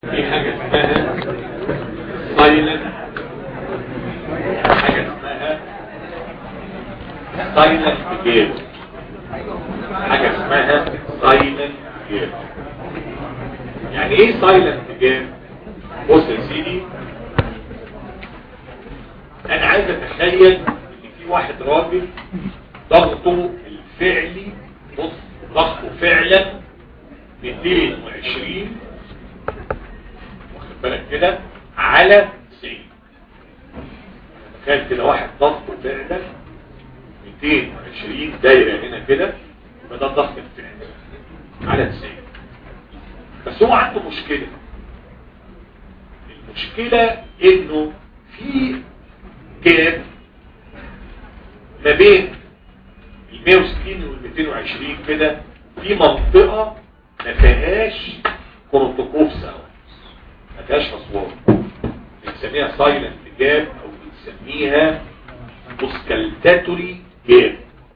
في حاجة اسمها سايلنت حاجة اسمها سايلنت جيم حاجة اسمها سايلنت جيم يعني ايه سايلنت جيم بص يا سيدي انا عايز اتخيل ان في واحد راجل ضغطه الفعلي بص ضغطه فعلا 220 واخد بالك كده على 90 تخيل كده واحد ضغطه فعلا 220 دايره هنا كده يبقى ده الضغط الفعلي على 90 بس هو عنده مشكله المشكله انه في جاب ما بين ال 160 وال 220 كده في منطقة ما فيهاش كورتوكوف سوا ما فيهاش اصوات بنسميها سايلنت جاب او بنسميها بوسكالتاتوري جاب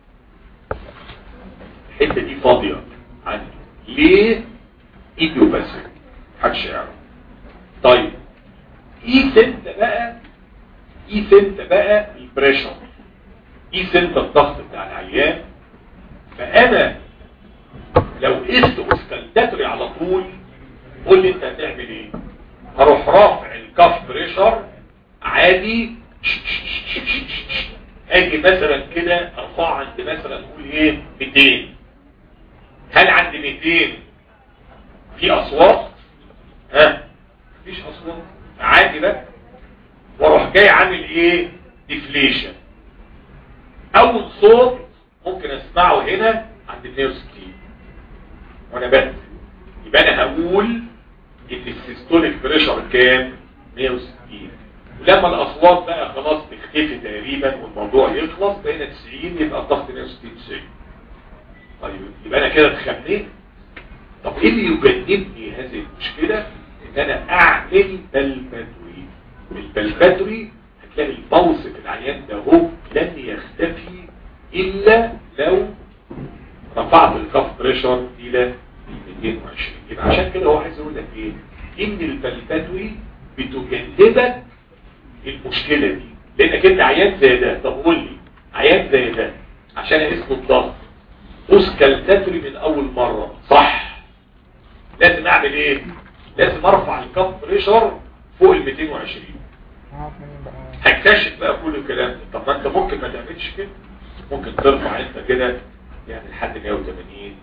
الحته دي فاضيه عندي ليه ايديوباثيك محدش يعرف طيب قيس انت بقى قيس انت بقى البريشر قيس انت الضغط بتاع العيان فانا لو قست اوسكالتاتوري على طول قول لي انت هتعمل ايه هروح رافع الكاف بريشر عادي اجي مثلا كده ارفعه عند مثلا نقول ايه 200 هل عند 200 في اصوات ها مفيش اصوات عادي بقى واروح جاي عامل ايه ديفليشن اول صوت ممكن اسمعه هنا عند 160 وانا بس يبقى انا هقول ان السيستوليك بريشر كام 160 ولما الاصوات بقى خلاص تختفي تقريبا والموضوع يخلص بقينا 90 يبقى الضغط 160 90 طيب يبقى انا كده اتخميت طب ايه اللي يجنبني هذه المشكله ان انا اعمل بلباتوري البلباتوري هتلاقي البوس في العيان ده هو لن يختفي الا لو رفعت الكف بريشر الى 220 يبقى عشان كده هو عايز يقول لك ايه ان البلباتوري بتجنبك المشكله دي لانك انت عيان زي ده طب قول لي عيان زي ده عشان اسمه الضغط اوسكالتاتوري من اول مره صح لازم اعمل ايه لازم ارفع الكف بريشر فوق ال 220 هكتشف بقى كل الكلام ده طب ما انت ممكن ما تعملش كده ممكن ترفع انت كده يعني لحد 180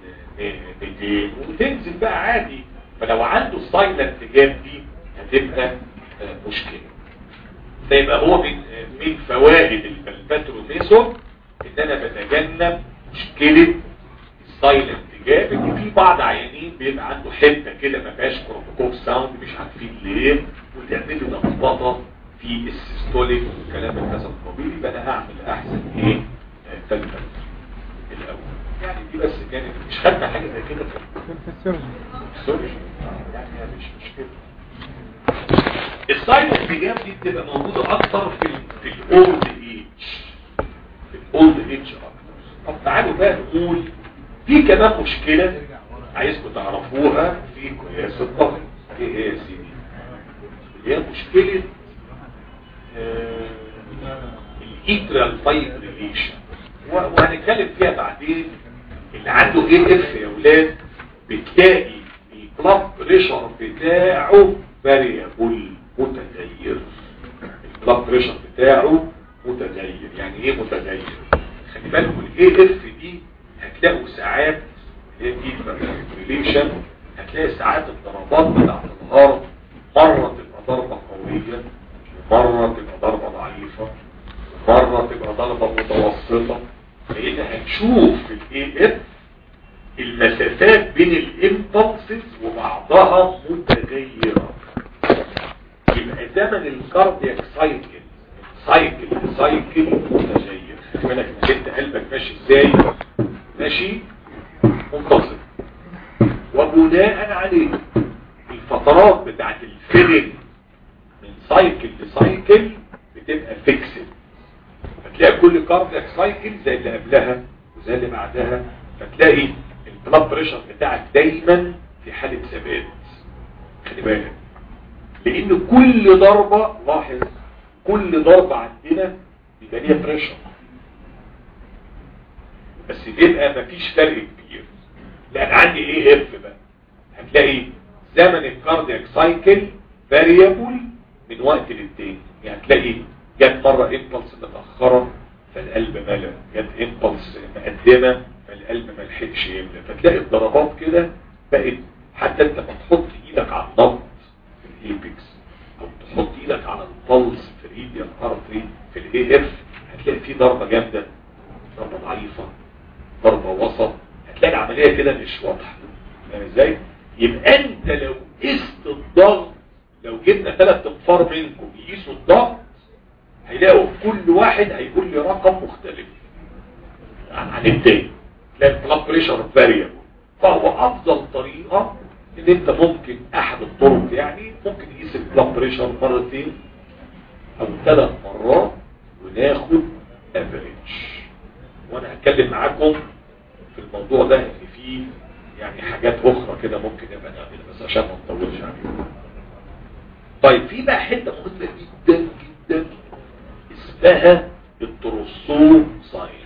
200 وتنزل بقى عادي فلو عنده السايلنت جاب دي هتبقى مشكله فيبقى هو من من فوائد البلباتروميسون ان انا بتجنب مشكله السايلنت جاب ان في بعض عيانين بيبقى عنده حته كده ما فيهاش كروتوكوف ساوند مش عارفين ليه وتعمل له لخبطه في السيستوليك والكلام من هذا القبيل يبقى انا هعمل احسن ايه فلبل الاول يعني دي بس كانت مش خدنا حاجه زي كده في السيرجن السوري يعني مش مشكله السايلنت جاب دي بتبقى موجوده اكتر في ال في الاولد ايج في الاولد ايج اكتر طب تعالوا بقى نقول في كمان مشكله عايزكم تعرفوها في قياس الضغط ايه هي يا سيدي اللي هي مشكله الايترال فايبريليشن وهنتكلم فيها بعدين اللي عنده ايه اف يا ولاد بتلاقي البلاد بريشر بتاعه فاريبل متغير البلاد بريشر بتاعه متغير يعني ايه متغير خلي بالكم الاي اف دي هتلاقوا ساعات هي دي فايبريليشن هتلاقي ساعات الضربات بتاعت الهارت مرة تبقى ضربة قوية مرة تبقى ضربة ضعيفة مرة تبقى ضربة متوسطة فإذا هنشوف في الاي اف المسافات بين الامبلسز وبعضها متغيرة يبقى زمن الكاردياك سايكل سايكل سايكل متغير خلي بالك انك انت قلبك ماشي ازاي ماشي منتصف وبناء عليه الفترات بتاعت الفيلم من سايكل لسايكل بتبقى فيكسد فتلاقي كل كاردياك سايكل زي اللي قبلها وزي اللي بعدها فتلاقي البلاد بريشر بتاعك دايما في حالة ثبات خلي بالك لان كل ضربة لاحظ كل ضربة عندنا بيبقى ليها بريشر بس بيبقى مفيش فرق كبير لان عندي ايه اف بقى هتلاقي زمن الكاردياك سايكل فاريبل من وقت للتاني يعني تلاقي جت مرة امبلس متأخرة فالقلب ملا جت امبلس مقدمة فالقلب ما لحقش يملى فتلاقي الضربات كده بقت حتى انت ما تحط ايدك على الضغط في الايبكس او تحط ايدك على البلس في الريديال ارتري في الاي اف هتلاقي في ضربة جامدة ضربة ضعيفة ضربة وسط هتلاقي العملية كده مش واضحة فاهم ازاي؟ يبقى انت لو قست الضغط لو جبنا ثلاث انفار منكم يقيسوا الضغط هيلاقوا كل واحد هيقول لي رقم مختلف عن, عن التاني تلاقي البلاد بريشر فاريبل فهو افضل طريقة ان انت ممكن احد الطرق يعني ممكن نقيس البلاد بريشر مرتين او ثلاث مرات وناخد افريج وانا هتكلم معاكم في الموضوع ده ان فيه يعني حاجات اخرى كده ممكن نبقى نعملها بس عشان ما نطولش عليكم طيب في بقى حته مهمه جدا جدا اسمها التروسو ساين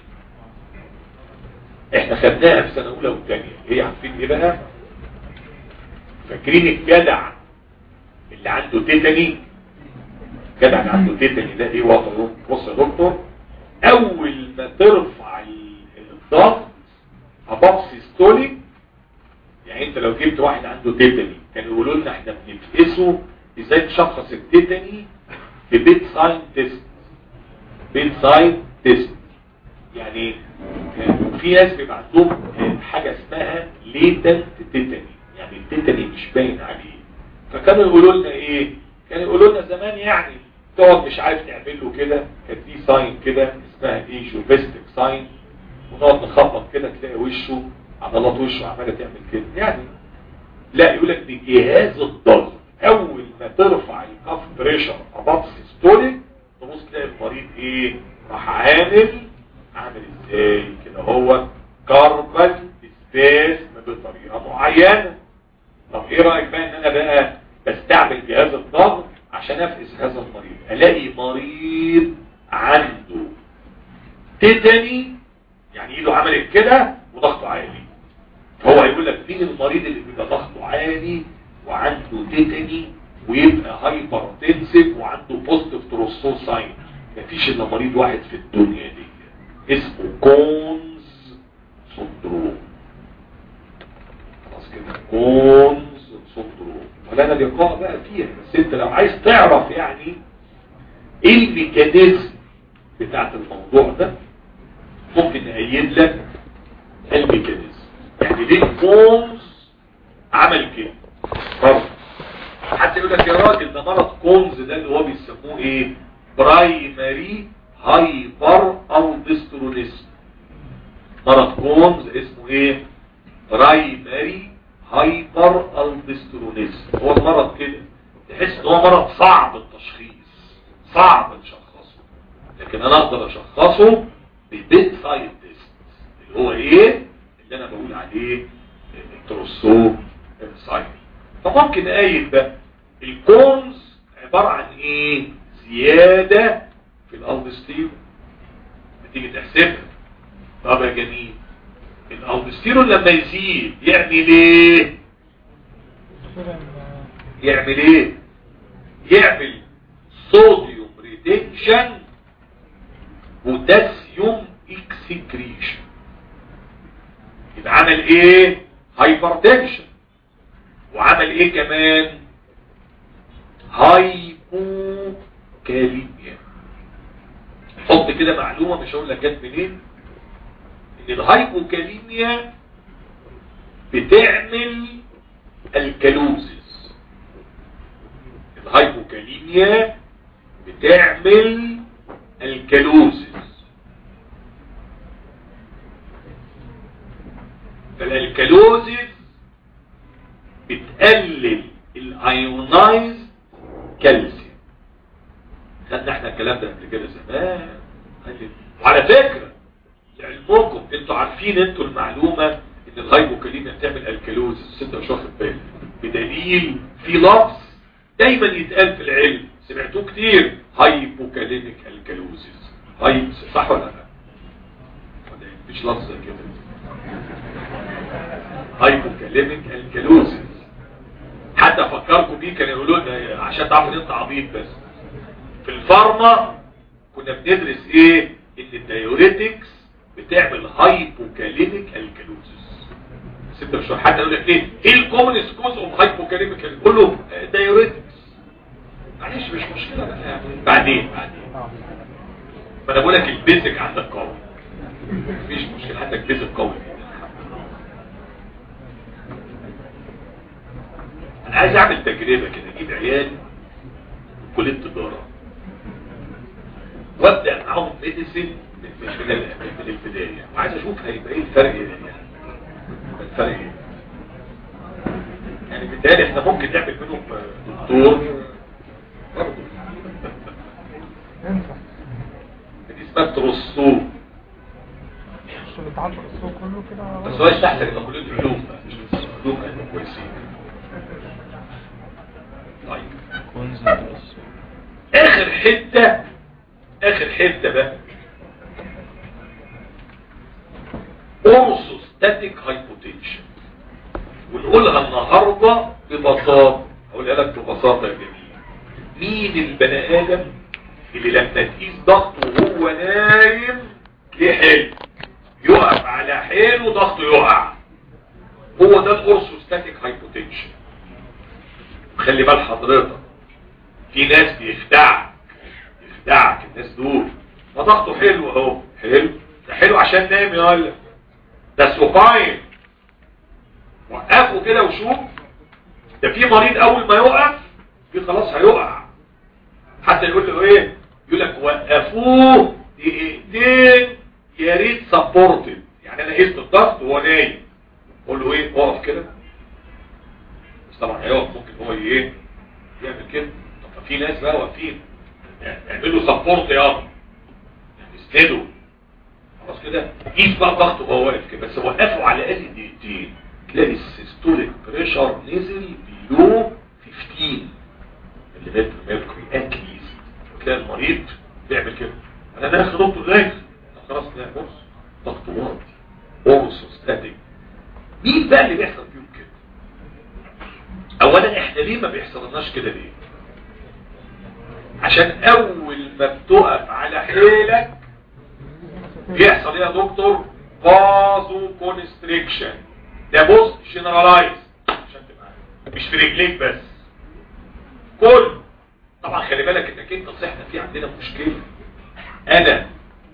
احنا خدناها في سنه اولى وثانيه هي عارفين ايه بقى فاكرين الجدع اللي عنده تيتاني الجدع اللي عنده تيتاني ده ايه وضعه بص يا دكتور اول ما ترفع الضغط اباف سيستوليك يعني انت لو جبت واحد عنده تيتاني كانوا يقولوا لنا احنا بنفقسه ازاي تشخص التيتاني في بيت ساين تيست بيت ساين تيست يعني في ناس بيبقى عندهم حاجة اسمها ليتنت تيتاني يعني التيتاني مش باين عليه فكانوا يقولوا لنا ايه كانوا يقولوا لنا زمان يعني تقعد مش عارف تعمل له كده كانت دي ساين كده اسمها ايه شوفيستك ساين ونقعد نخبط كده تلاقي وشه عضلات وشه عماله تعمل كده يعني لا يقول لك بجهاز الضغط اول ما ترفع الكاف بريشر اباف سيستوليك تبص تلاقي المريض ايه راح عامل عامل ازاي كده هو كاربل سبيس بطريقه معينه طب ايه رايك بقى ان انا بقى بستعمل جهاز الضغط عشان افقس هذا المريض الاقي مريض عنده تيتاني يعني ايده عملت كده وضغطه عالي فهو هيقول لك مين المريض اللي بيبقى ضغطه عالي وعنده تيتاني ويبقى هايبر تنسف وعنده بوزيتيف تروسو ساين مفيش الا مريض واحد في الدنيا دي اسمه كونز سندروم خلاص كده كونز سندروم ولا انا لقاء بقى فيها بس انت لو عايز تعرف يعني ايه الميكانيزم بتاعت الموضوع ده ممكن نأيد لك الميكانيزم يعني ليه كونز عمل كده برضه حتى يقول لك يا راجل ده مرض كونز ده اللي هو بيسموه ايه برايمري هايبر الدسترونيزم مرض كونز اسمه ايه برايمري هايبر الدسترونيزم هو المرض كده تحس ان هو مرض صعب التشخيص صعب تشخصه لكن انا اقدر اشخصه بالبيت سايد تيست اللي هو ايه اللي انا بقول عليه التروسو سايد فممكن اقيد بقى الكونز عبارة عن ايه زيادة في الالدستيرون بتيجي تحسبها طب يا جميل الالدستيرون لما يزيد يعمل ايه يعمل ايه يعمل صوديوم ريدكشن بوتاسيوم اكسكريشن يبقى عمل ايه هايبرتنشن وعمل ايه كمان هايبوكاليميا حط كده معلومة مش هقول لك جت منين ان الهايبوكاليميا بتعمل الكالوزيس الهايبوكاليميا بتعمل الكالوزيس فالالكالوزيس بتقلل الايونايز كالسيوم خدنا احنا الكلام ده قبل كده زمان وعلى فكرة لعلمكم انتوا عارفين انتوا المعلومة ان الهايبوكاليميا بتعمل الكالوز بس انت مش واخد بالك بدليل في لفظ دايما يتقال في العلم سمعتوه كتير هايبوكاليميك الكالوزيس هاي صح ولا لا ولا إيه؟ مفيش لفظ كده هايبوكاليميك الكالوزيس حتى افكركم بيه كانوا يقولوا لنا عشان تعرفوا ان انت عبيط بس في الفارما كنا بندرس ايه ان الدايوريتكس بتعمل هايبوكاليميك الكالوزيس بس انت مش حد يقول لك ايه ايه الكومنس كوز اوف هايبوكاليميك قول له دايوريتكس معلش مش مشكله بقى يعني بعدين بعدين ما انا بقول لك البيزك عندك قوي مفيش مشكله عندك بيزك قوي انا عايز اعمل تجربه كده اجيب عيال كليه تجاره وابدا معاهم ميديسن من من ال- من البدايه وعايز اشوف هيبقى ايه الفرق يعني الفرق ايه يعني بالتالي احنا ممكن نعمل منهم دكتور برضه دي اسمها ترصو مش بيتعدى السوق كله كده بس هو يستحسن يبقى كليه علوم بقى مش بس علوم هيبقوا كويسين طيب اخر حته اخر حته بقى اورثوستاتيك هايبوتنشن ونقولها النهارده ببساطه اقولها لك ببساطه يا جميل مين البني ادم اللي لما تقيس ضغطه وهو نايم ليه حلو يقف على حيله ضغطه يقع هو ده الاورثوستاتيك هايبوتنشن خلي بال حضرتك في ناس بيخدعك يخدعك الناس دول ما ضغطه حلو اهو حلو ده حلو عشان نايم يا ولا ده سوباين وقفه كده وشوف ده في مريض اول ما يقف في خلاص هيقع حتى يقول له ايه يقول لك وقفوه دقيقتين يا ريت سبورتد يعني انا قست الضغط وهو نايم اقول له ايه اقف كده بس طبعا هيقف ممكن هو ايه يعمل كده طب في ناس بقى واقفين يعني اعملوا سبورت يا ابني يعني اسندوا خلاص كده قيس بقى ضغطه وهو واقف كده بس وقفوا على الاقل دقيقتين تلاقي السيستوليك بريشر نزل بيلو 15 اللي بيت الميركوري اتليست وتلاقي المريض بيعمل كده انا داخل دكتور داخل طب خلاص لا بص ضغطه واطي اورثوستاتيك مين بقى اللي بيحصل فيهم كده اولا احنا ليه ما بيحصلناش كده ليه عشان اول ما بتقف على حيلك بيحصل ايه يا دكتور بازو كونستريكشن ده بص جنرالايز عشان تبقى عارف. مش في رجليك بس كل طبعا خلي بالك انك انت صحنا في عندنا مشكله انا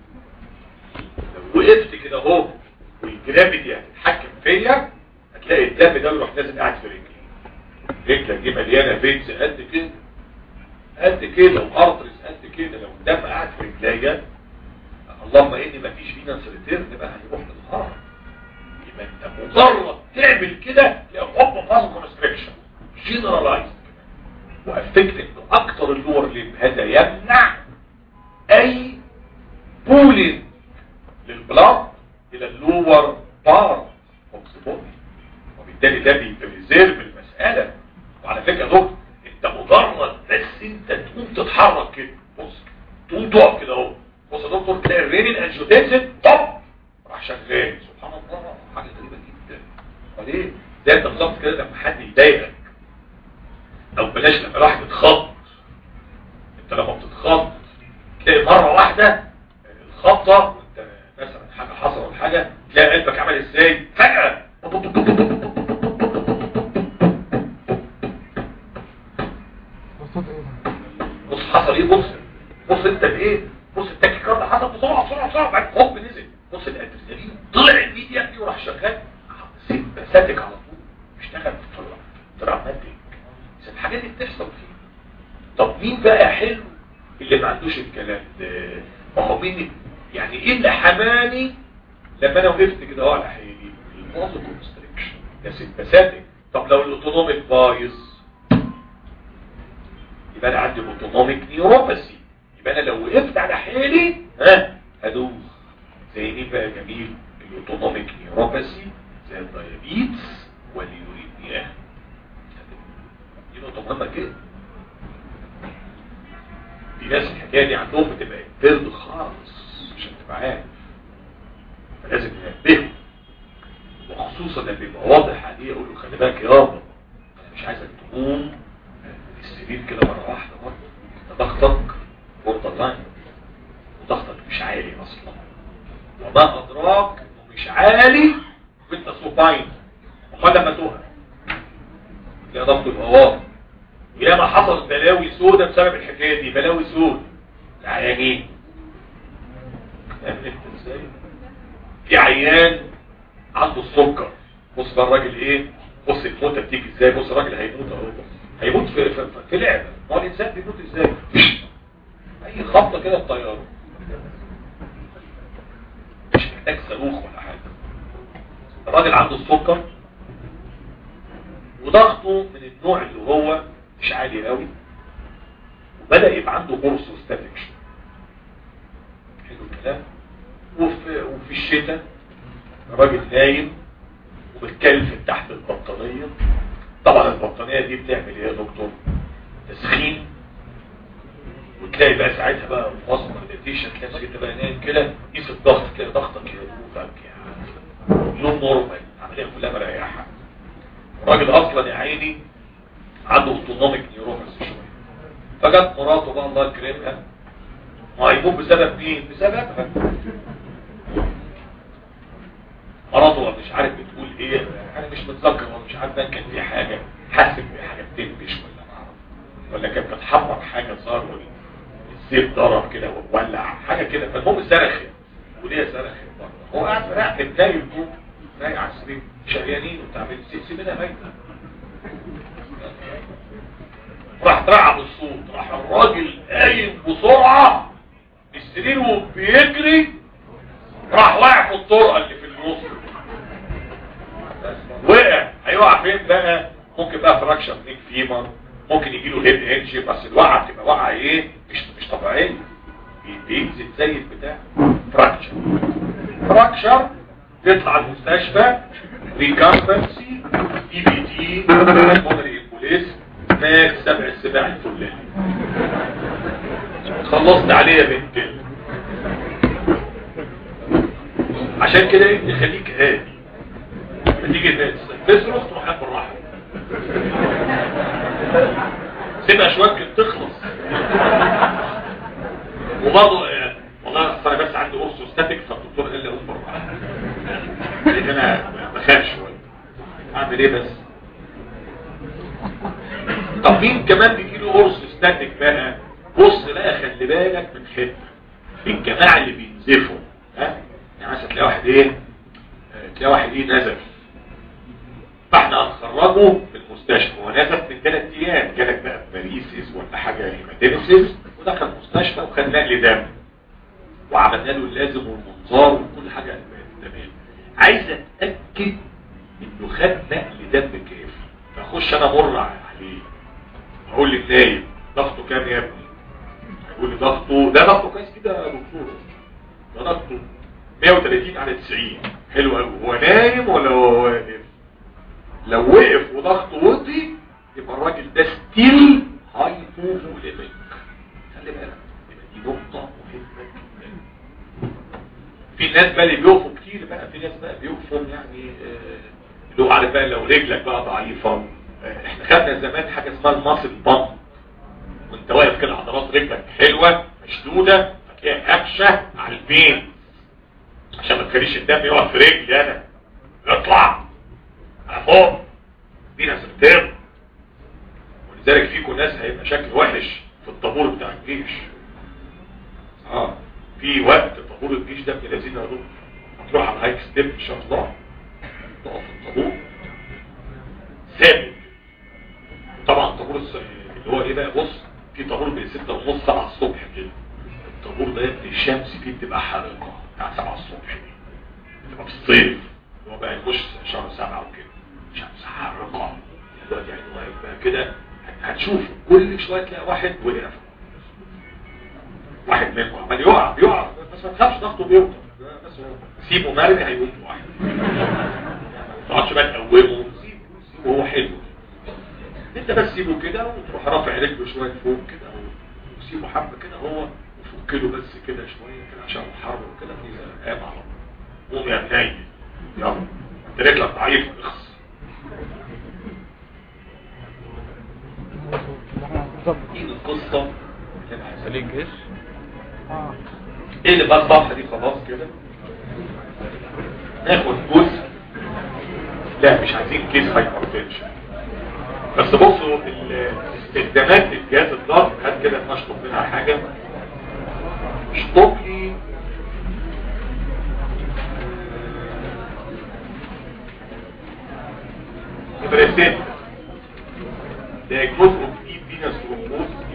لو وقفت كده اهو والجرافيتي هتتحكم فيا هتلاقي الدم ده يروح نازل قاعد في رجلي رجلك دي مليانه فينز قد كده قد كده وارترز قد كده لو الدم قاعد في رجليا اللهم اني ما فيش فينا سريتيرن بقى هيروح للهار يبقى انت مجرد تعمل كده تلاقي هوب فاز كونستريكشن جنرالايزد وافكتنج اكتر اللور ليب هذا يمنع اي بولينج للبلاد الى اللور بارت اوف ذا بودي وبالتالي ده بيبريزيرف المساله وعلى فكره يا دكتور انت مجرد بس انت تقوم تتحرك كده بص تقوم تقف كده اهو بص يا دكتور تلاقي الرينين انجيوتنسن طب راح شغال سبحان الله حاجه غريبه جدا وليه ده انت بالظبط كده لما حد يضايقك او بلاش لما الواحد يتخض انت لما بتتخض تلاقي مره واحده الخبطه انت مثلا حاجه حصلت ولا حاجه تلاقي قلبك عمل ازاي فجاه بصوت ايه ده؟ بص حصل ايه بص بص انت بايه بص التاكيكارد حصل بسرعه بسرعه بسرعه بعد هوب نزل بص الادرينالين طلع ايميدياتلي وراح شغال سيمباثيك على طول اشتغل في دراماتيك بس الحاجات دي بتحصل فيه طب مين بقى حلو اللي ما عندوش الكلام ده ما هو مين يعني ايه اللي حماني لما انا وقفت كده اهو على حيلي الموضوع كونستريكشن ده سيمباثيك طب لو الاوتونوميك بايظ يبقى انا عندي اوتونوميك نيوروباثي يبقى انا لو وقفت على حيلي ها هدوخ زي مين بقى يا جميل الاوتونوميك نيوروباثي زي الدايابيتس واليوريثميا دي نقطه مهمه جدا في ناس الحكايه دي عندهم بتبقى انترد خالص عشان تبقى عارف فلازم ننبهه وخصوصا لما بيبقى واضح عليه اقول له خلي بالك يابا انا مش عايزك تقوم من السرير كده مره واحده برضه انت ضغطك بوردر لاين وضغطك مش عالي اصلا وما ادراك انه مش عالي وانت سوباين امال لما تقع تلاقي ضغطه يبقى واضح وياما حصل بلاوي سودة بسبب الحكايه دي بلاوي سود العيانين فاهم انت ازاي في عيان عنده السكر بص بقى الراجل ايه بص الموتة بتيجي ازاي بص الراجل هيموت اهو هيموت في, في, في لعبة ما هو الانسان بيموت ازاي اي خبطة كده بطياره مش محتاج صاروخ ولا حاجة الراجل عنده السكر وضغطه من النوع اللي هو مش عالي قوي وبدأ يبقى عنده اورثوستاتيك حلو الكلام وفي, وفي الشتاء الراجل نايم وبتكلف تحت البطانية طبعا البطانية دي بتعمل ايه يا دكتور تسخين وتلاقي بقى ساعتها بقى وصل مديتيشن تلاقي انت بقى نايم كده قيس الضغط كده ضغطك يدوبك يعني يوم نورمال عمليه كلها مريحه الراجل اصلا يا عيني عنده اوتونوميك نيوروباثي شويه فجت مراته بقى الله يكرمها ما هيموت بسبب مين بسببها مراته مش عارف بتقول ايه انا مش متذكر ولا مش عارف كان في حاجه حاسس بحاجه بتنبش ولا ما اعرف ولا كانت بتحمر حاجه صار الزيت ضرب كده وولع حاجه كده فالمهم صرخت وليه صرخت برضه هو قاعد في ريحه نايم فوق نايم على السرير شقيانين وبتعمل سيبنا ميته راح رعب الصوت راح الراجل قايم بسرعه السرير وبيجري راح واقع في الطرقه اللي في النص وقع هيقع فين بقى ممكن بقى فراكشر نيك فيمر ممكن يجي له هيد انجي بس الوقعه بتبقى وقعه ايه مش مش طبيعيه بينزل زي البتاع فراكشر فراكشر يطلع المستشفى ريكامبنسي اي بي تي مونري بوليس مات سبع السباع الفلاني خلصت عليه يا بنت عشان كده انت خليك هادي لما تيجي تصرخ تروح قاعد بالراحه سيبها شويه كده تخلص وبرضه والله اصل انا بس عندي اورثوستاتيك فالدكتور قال لي قوم بالراحه لان انا بخاف شويه اعمل ايه بس طب مين كمان بيجي له اورثوستاتيك بقى بص بقى خلي بالك من حته الجماعه اللي بينزفوا ها يعني مثلا تلاقي واحد ايه تلاقي واحد ايه نزف فاحنا هنخرجه في المستشفى هو نزف من ثلاث ايام جالك بقى باريسيس ولا حاجه هيماتيمسيس ودخل المستشفى وخد نقل دم وعملنا له اللازم والمنظار وكل حاجه تمام عايز اتاكد انه خد نقل دم كافي فاخش انا مر عليه اقول للنايم ضغطه كام يا ابني يقول لي ضغطه ده ضغطه كويس كده يا دكتور ده ضغطه 130 على 90 حلو قوي هو نايم ولا هو واقف لو وقف وضغطه وطي يبقى الراجل ده ستيل هايبوفوليميك خلي بالك يبقى دي نقطه مهمه جدا في ناس بقى اللي بيقفوا كتير بقى في ناس بقى بيقفوا يعني آه اللي هو عارف بقى لو رجلك بقى ضعيفه آه احنا خدنا زمان حاجه اسمها الماسل بامب وانت واقف كده عضلات رجلك حلوه مشدوده فتلاقيها هبشه على البين عشان ما تخليش الدم يقف في رجلي انا يطلع على فوق دي ناس بتر ولذلك فيكم ناس هيبقى شكل وحش في الطابور بتاع الجيش اه في وقت طابور الجيش ده ابن الذين يا هتروح على الهايك ستيب ان شاء الله تقف في الطابور ثابت طبعا طابور اللي هو ايه بقى بص في طابور بين 6 ونص 7 الصبح كده الطابور ده الشمس فيه بتبقى حارقه بتاع 7 الصبح دي بتبقى في الصيف هو بقى يخش شهر 7 وكده شمس حارقه دلوقتي يعني واقف بقى كده هتشوف كل شويه تلاقي واحد وقف واحد منكم عمال يقع بيقع بس ما تخافش ضغطه بيوطى بس سيبه مرمي هيقوم واحد ما تقعدش بقى تقومه سيبه سيبه هو حلو انت بس سيبه كده وتروح رافع رجله شويه فوق كده وسيبه حبه كده هو وفك له بس كده شويه كده عشان الحر وكده في قام على طول قوم يا ابني يلا انت رجلك ضعيف اخس دي القصه اللي انا عايزها. خليك ايش؟ اه ايه اللي بقى الصفحه دي خلاص كده ناخد جزء لا مش عايزين كيس هايبرتنشن بس بصوا الاستخدامات الجهاز الضغط هات كده نشطب منها حاجه اشطب لي نمرتين diagnose of deep venous thrombosis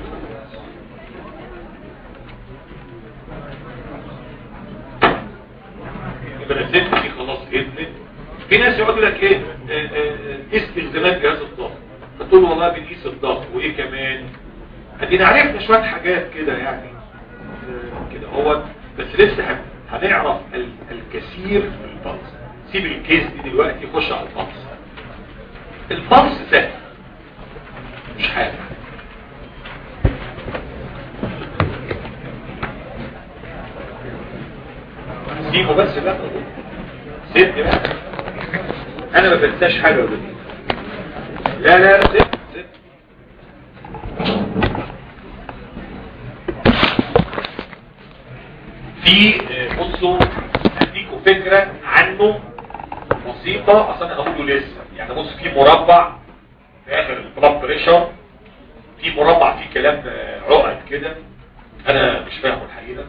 يبقى الست دي خلاص ادمت في ناس يقعد لك ايه آه، آه، آه، استخدامات جهاز الضغط فتقول له والله بنقيس الضغط وايه كمان ادينا عرفنا شويه حاجات كده يعني آه، كده هو بس لسه هن- هنعرف ال- الكثير في البلس سيب الكيس دي دلوقتي خش على البلس البلس سهل مش حاجه سيبه بس بقى سيب بقى انا ما بنساش حاجه ولا دي. لا لا سيب سيب في آه، بصوا هديكوا فكره عنه بسيطه اصلا انا هقوله لسه يعني بص في مربع في اخر البلاد بريشر في مربع فيه كلام آه، عقد كده انا مش فاهمه الحقيقه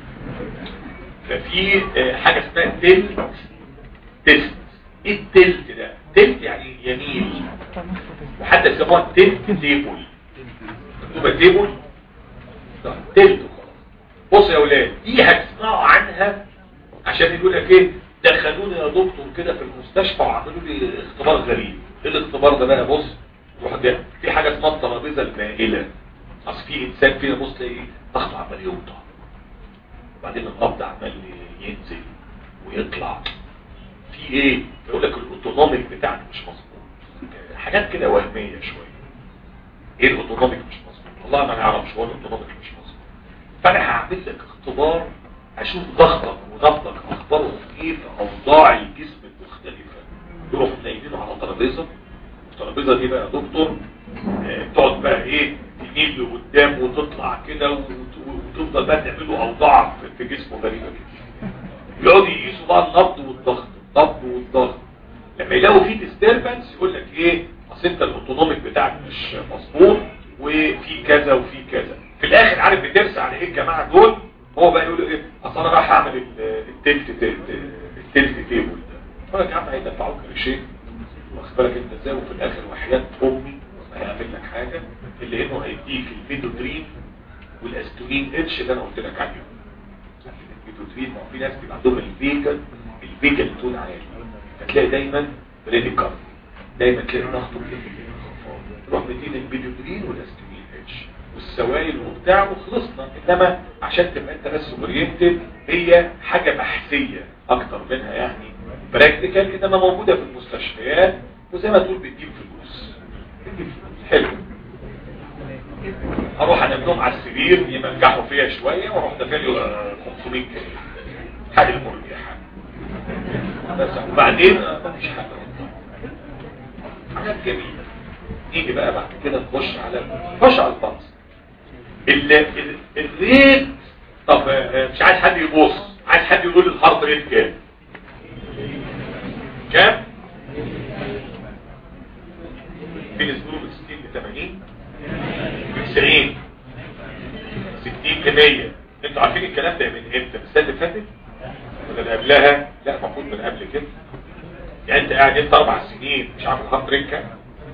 ففي آه، حاجة اسمها تلت تلت ايه التلت ده تلت يعني يميل وحتى يسموها تلت تيبل مكتوبة تيبل لا، تلت وخلاص بص يا اولاد دي هتسمعوا عنها عشان يقول لك ايه دخلوني يا دكتور كده في المستشفى وعملوا لي اختبار غريب ايه الاختبار ده بقى بص روح ده في حاجه اسمها الترابيزه المائله اصل في انسان فينا بص تلاقي ضغطه عمال يوطى وبعدين القبض عمال ينزل ويطلع في ايه يقول لك الاوتونوميك بتاعك مش مظبوط حاجات كده وهميه شويه ايه الاوتونوميك مش مظبوط والله ما نعرفش هو الاوتونوميك مش مظبوط فانا هعمل لك اختبار اشوف ضغطك وضغطك اخباره ايه في اوضاع الجسم المختلفه يروح نايمينه على ترابيزه الترابيزه دي بقى يا دكتور آه، تقعد بقى ايه تميل لقدام وتطلع كده وت- وتفضل بقى تعملوا اوضاع في- في جسمه غريبه كده يقعدوا يقيسوا بقى النبض والضغط النبض والضغط لما يلاقوا فيه ديستربنس يقول لك ايه اصل انت الاوتونوميك بتاعك مش مظبوط وفي كذا وفي كذا في الاخر عارف بترسى على ايه الجماعه دول هو بقى يقول ايه اصل انا رايح اعمل ال- التلت التلت تيبل ده يقول لك يا عم هيدفعوك قرشين واخد بالك انت ازاي وفي الاخر وحياه امي ما هيعمل لك حاجه اللي انه هيديك الميدودرين والاستولين اتش اللي انا قلت لك عليهم الميدودرين ما هو في ناس بيبقى عندهم الفيجا الفيجا تون عالي فتلاقي دايما بريدي كارد دايما تلاقي ضغطه بيقل روح مدين الميدودرين والاستولين اتش والسوائل وبتاع وخلصنا انما عشان تبقى انت بس اورينتد هي حاجه بحثيه اكتر منها يعني براكتيكال انما موجوده في المستشفيات وزي ما تقول بتجيب فلوس بتجيب فلوس حلو اروح انام لهم على السرير يمنجحوا فيها شويه واروح دافع له 500 جنيه حاجه مريحه بس وبعدين آه، مفيش حاجه حاجات جميله نيجي بقى بعد كده نخش على نخش على البنص ال- ال- الريت طب آه، مش عايز حد يبص عايز حد يقول لي الهارد ريت كام كام بين الظروف 60 ل 80 90 60 ل 100 انتوا عارفين الكلام ده من امتى من السنه اللي فاتت ولا اللي قبلها لا المفروض من قبل كده يعني انت قاعد انت اربع سنين مش عامل هارد ريت كام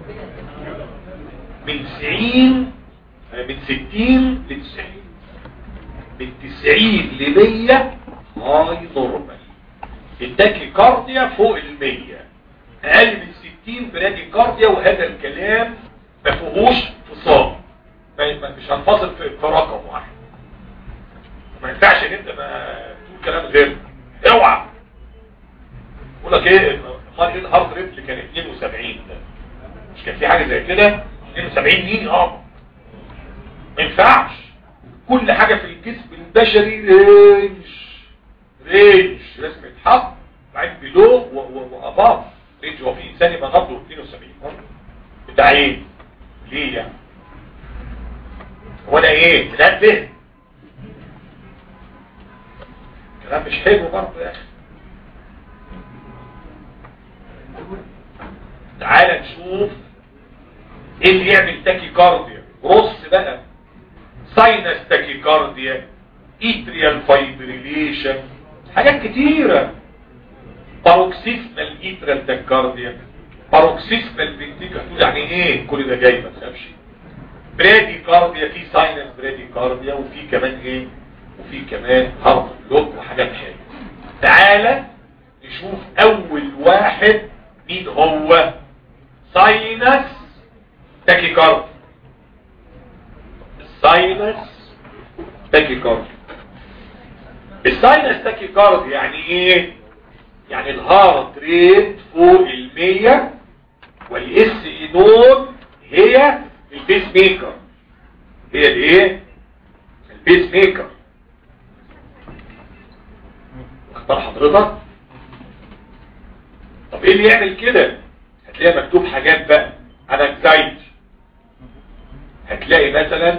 من 90 آه، من 60 ل 90 من 90 ل 100 هاي نورمال التاكي كارديا فوق ال 100 اقل من 60 برادي كارديا وهذا الكلام ما فيهوش فصام ما- ما- مش هنفصل في في رقم واحد ما ينفعش ان انت ما تقول كلام غير اوعى يقول لك ايه امال ايه الهارد ريت اللي كان 72 ده مش كان في حاجه زي كده 72 مين اه ما ينفعش كل حاجة في الجسم البشري رينج رينج لازم يتحط بعد بلو واباف رينج هو في انسان يبقى نبضه 72 بتاع ايه ليه يعني ولا ايه منبه كلام مش حلو برضه يا اخي تعال نشوف ايه اللي يعمل تاكيكارديا رص بقى ساينس تاكيكارديا ايتريال فايبريليشن حاجات كتيرة باروكسيسمال ايتريال تاكيكارديا باروكسيسمال فينتيكا يعني ايه كل ده جاي ما تخافش برادي كارديا في ساينس برادي كارديا وفي كمان ايه وفي كمان هارت بلوك وحاجات حلوه تعالى نشوف اول واحد مين هو ساينس تاكيكارد الساينس تاكيكارد الساينس تاكيكارد يعني ايه يعني الهارت ريت فوق المية والاس اينون هي البيس ميكر هي الايه البيس ميكر اختار حضرتك طب ايه اللي يعمل كده هتلاقي مكتوب حاجات بقى انا انكزايتي هتلاقي مثلا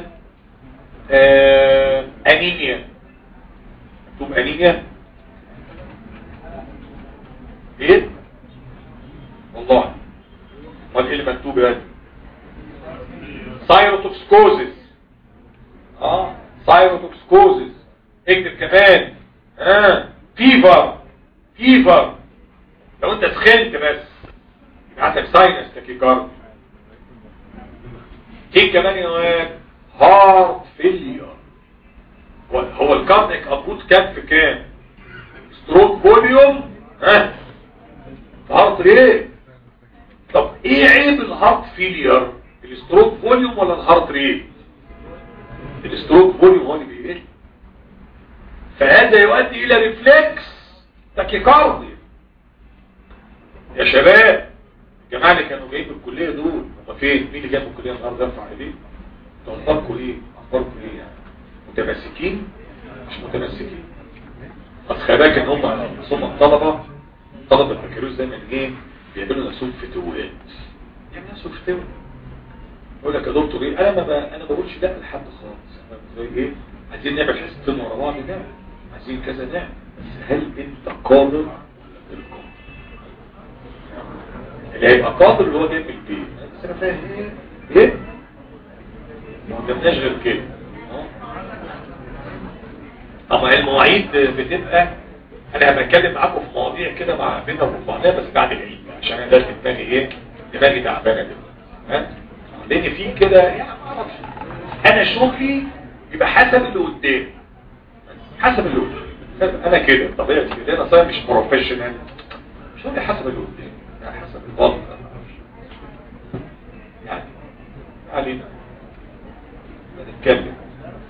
آه انيميا مكتوب انيميا ايه والله امال ايه اللي مكتوب يا سايروتوكسكوزيس اه سايروتوكسكوزيس اكتب كمان اه فيفر فيفر لو انت سخنت بس يبقى عندك ساينس تاكيكارد ايه كمان يا واد هارت فيلير هو الكارنيك ابروت كام في كام ستروك فوليوم ها هارت ريت طب ايه عيب الهارت فيلير الستروك فوليوم ولا الهارت ريت الستروك فوليوم هو اللي بيقل فهذا يؤدي الى ريفلكس تاكيكارديا يا شباب الجماعه اللي كانوا جايين من الكليه دول هم فين مين اللي جاي من الكليه النهارده ارفع ايديه انتوا اخباركم ايه اخباركم ايه يعني متمسكين مش متمسكين بس خلي بالك ان هم هم الطلبه طلبه البكالوريوس دايما ايه بيعملوا نفسهم فتوات يعني نفسه فتوات يقول لك يا دكتور ايه انا ما ب... انا بقولش لا لحد خالص انا زي ايه عايزين نعمل حصتين ورا بعض ده عايزين كذا ده بس هل انت قادر للقادر اللي هيبقى قادر اللي هو جاي من البيت بس انا فاهم ايه ايه ما قدامناش غير كده اما المواعيد بتبقى انا بتكلم معاكم في مواضيع كده مع بينا وبين بعضنا بس بعد العيد عشان انا ده دماغي ايه دماغي تعبانه دلوقتي ها لان في كده يعني ما اعرفش انا شغلي يبقى حسب اللي قدامي حسب اللي قدامي انا كده طبيعتي كده انا صاير مش بروفيشنال شغلي حسب اللي قدامي يعني حسب الوضع يعني علينا نتكلم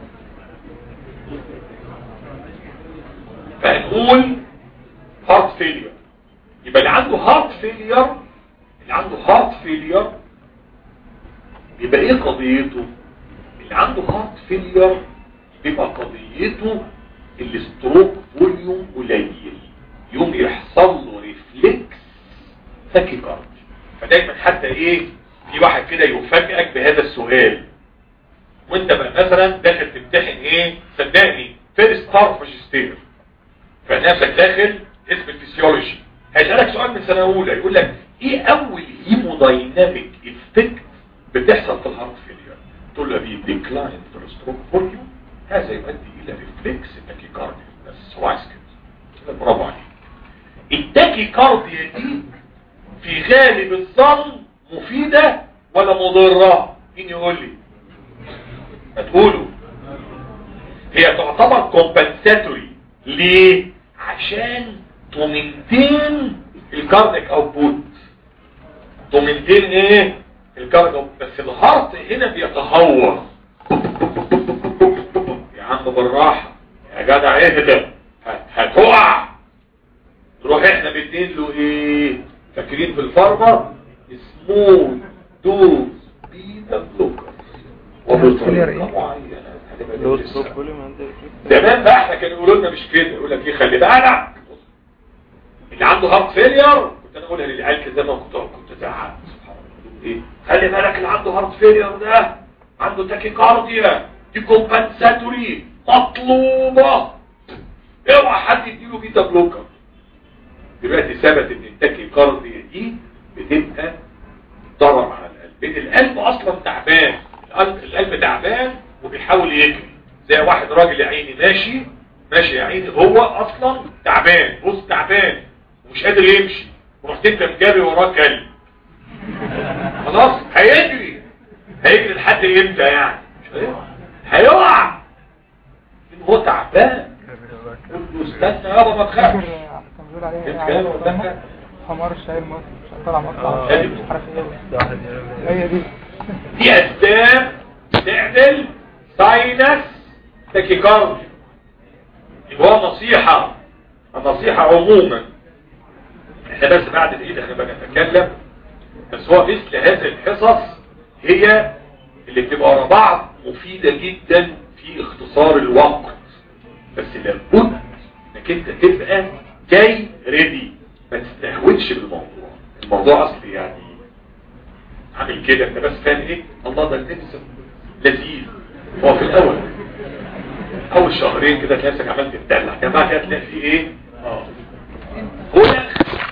فهنقول هارت فيلير يبقى اللي عنده هارت فيلير اللي عنده هارت فيلير يبقى ايه قضيته اللي عنده هارت فيلير بيبقى قضيته الاستروك فوليوم قليل يوم يحصل له ريفلكس تاكيكارد فدايما حتى ايه في واحد كده يفاجئك بهذا السؤال وانت بقى مثلا داخل تمتحن ايه صدقني فيرست ستار ماجستير فنفسك داخل اسم الفسيولوجي هيسألك سؤال من سنة اولى يقول لك ايه اول هيمودايناميك افكت بتحصل في الهارت فيلير تقول له دي ديكلاين في الستروك فوليوم هذا يؤدي الى ريفلكس التاكيكارديا بس هو عايز كده برافو عليك التاكيكارديا دي في غالب الظن مفيدة ولا مضرة مين يقول لي هتقولوا هي تعتبر كومبنساتوري ليه عشان تومنتين الكارديك اوتبوت تومنتين ايه الكارديك بس الهارت هنا بيتهور يا عم بالراحه يا جدع اهدى هتقع نروح احنا بندين له ايه فاكرين في الفارما سمول دوز بيتا بلوكر وفي فيلير ايه؟ معينة هتبقى لو لسه. ستروك فوليوم عندك زمان بقى احنا كانوا يقولوا لنا مش كده يقول لك ايه خلي بالك اللي عنده هارت فيلير كنت انا اقولها للعيال كده زمان كنت كنت ازعق سبحان الله ايه خلي بالك اللي عنده هارت فيلير ده عنده تاكيكارديا دي كومبنساتوري مطلوبه اوعى حد يديله بيتا بلوكر دلوقتي ثبت ان التاكيكارديا دي بتبقى ضرر على القلب ان القلب اصلا تعبان القلب, القلب تعبان وبيحاول يجري زي واحد راجل يا عيني ماشي ماشي يا عيني هو اصلا تعبان بص تعبان ومش قادر يمشي ورحت انت مجري وراه كلب خلاص هيجري هيجري لحد امتى يعني مش هيقع هيقع لأن هو تعبان قول له استنى يابا ما فاكر تخافش كان بيقول عليه جبت ايه كلام عيال ولا قدامنا لا؟ حمار شايل مصر مش طالع مصر آه. مش عارف ايه ده واحد يعمل هي دي دي اسباب تعمل ساينس تاكيكارديا يبقى هو نصيحة النصيحة عموما احنا بس بعد الايد احنا بقى نتكلم بس هو مثل هذه الحصص هي اللي بتبقى ورا بعض مفيدة جدا في اختصار الوقت بس لابد انك انت تبقى جاي ريدي ما تستهونش بالموضوع الموضوع اصلي يعني عامل كده انت بس فاهم ايه الله ده اللبس لذيذ هو في الاول اول شهرين كده تلاقي نفسك عمال تتدلع كده بعد كده تلاقي فيه ايه اه هو ده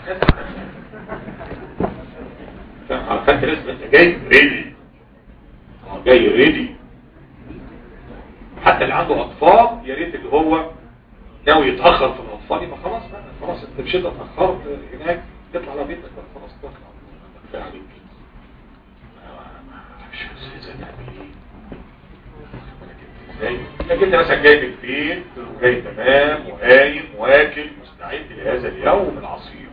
فاهم على فانت لازم انت جاي ريدي اه جاي ريدي حتى اللي عنده اطفال يا ريت اللي هو ناوي يتاخر في الاطفال يبقى خلاص بقى خلاص انت مش انت اتاخرت هناك تطلع على بيتك بقى خلاص تطلع كفايه عليك مش ازاي تعمل ايه لكن انت مثلا جاي من البيت وجاي تمام وقايم واكل مستعد لهذا اليوم العصيب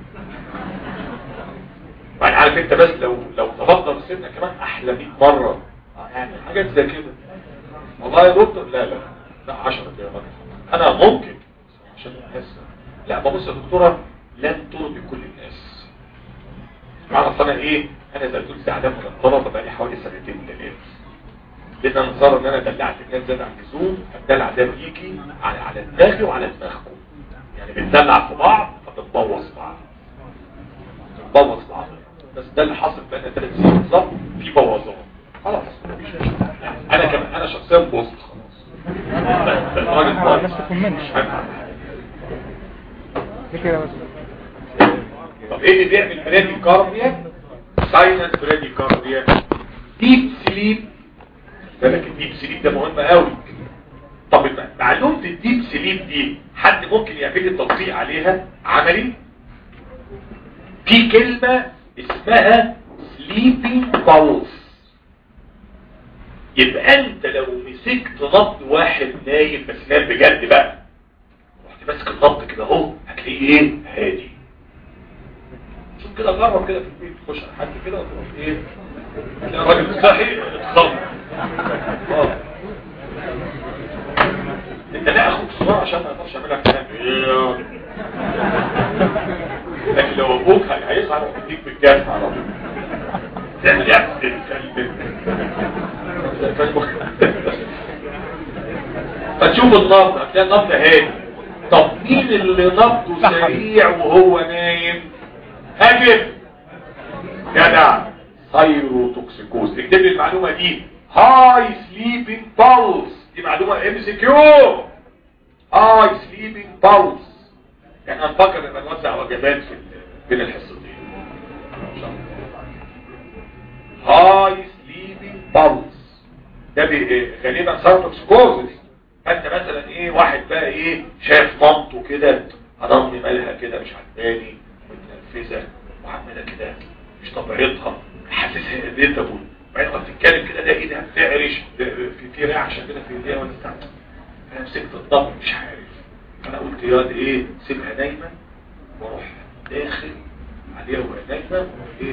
يعني عارف انت بس لو لو تفضل سنة كمان احلى 100 مرة يعني حاجات زي كده والله يا دكتور لا لا لا 10 دقايق انا ممكن عشان الناس لا ما بص يا دكتورة لن ترضي كل الناس معنى انا ايه انا زي ما تقول زعلان من الطلبه بقالي حوالي سنتين ثلاثه لان نظر ان انا دلعت الناس زاد عن اللزوم الدلع ده بيجي على على دماغي وعلى دماغكم يعني بندلع في بعض فبنبوظ بعض بنبوظ بعض بس ده اللي حصل بقى ثلاث سنين بالظبط في بوظان خلاص مفيش مشكلة. انا كمان انا شخصيا بوظت خلاص ده- ده الراجل انا بايظ. عن نفسي كومنتش دي كده بس طب ايه اللي بيعمل برادي كارديا ساينس برادي كارديا ديب سليب بالك الديب سليب ده مهم قوي طب الم- معلومة الديب سليب دي حد ممكن يعمل لي تطبيق عليها عملي في كلمة اسمها sleeping pulse يبقى انت لو مسكت نبض واحد نايم بس نايم بجد بقى رحت ماسك النبض كده اهو هتلاقيه ايه هادي شوف كده جرب كده في البيت تخش على حد كده وتروح ايه تلاقي راجل صحي اتخض اه انت لا اخد صورة عشان ما اقدرش اعملها كلام إيه. لكن لو ابوك هي- هيصحى يديك بالجاز على طول تعمل ايه الكلب فتشوف النبض هتلاقي النبض هادي طب مين اللي نبضه سريع وهو نايم هاجم جدع سايروتوكسيكوز اكتب لي المعلومة دي هاي سليبنج بالز دي معلومة ام سي كيو هاي سليبنج بالز يعني هنفكر ان نوزع وجبات في ال- بين الحصتين إن شاء الله. هاي سليبنج بالز ده بي- غالبا سايروتوكسيكوز فانت مثلا ايه واحد بقى ايه شاف مامته كده هضمني مالها كده مش عجباني متنرفزه وعماله كده مش طبيعتها حاسسها irritable بعدين ما بتتكلم كده ده ايه ده بتعرش ده في في رعشه كده في ايديها ولا بتاع انا مسكت الضغط مش عارف انا قلت يا دي ايه سيبها نايمه واروح داخل عليها وهي نايمه واروح ايه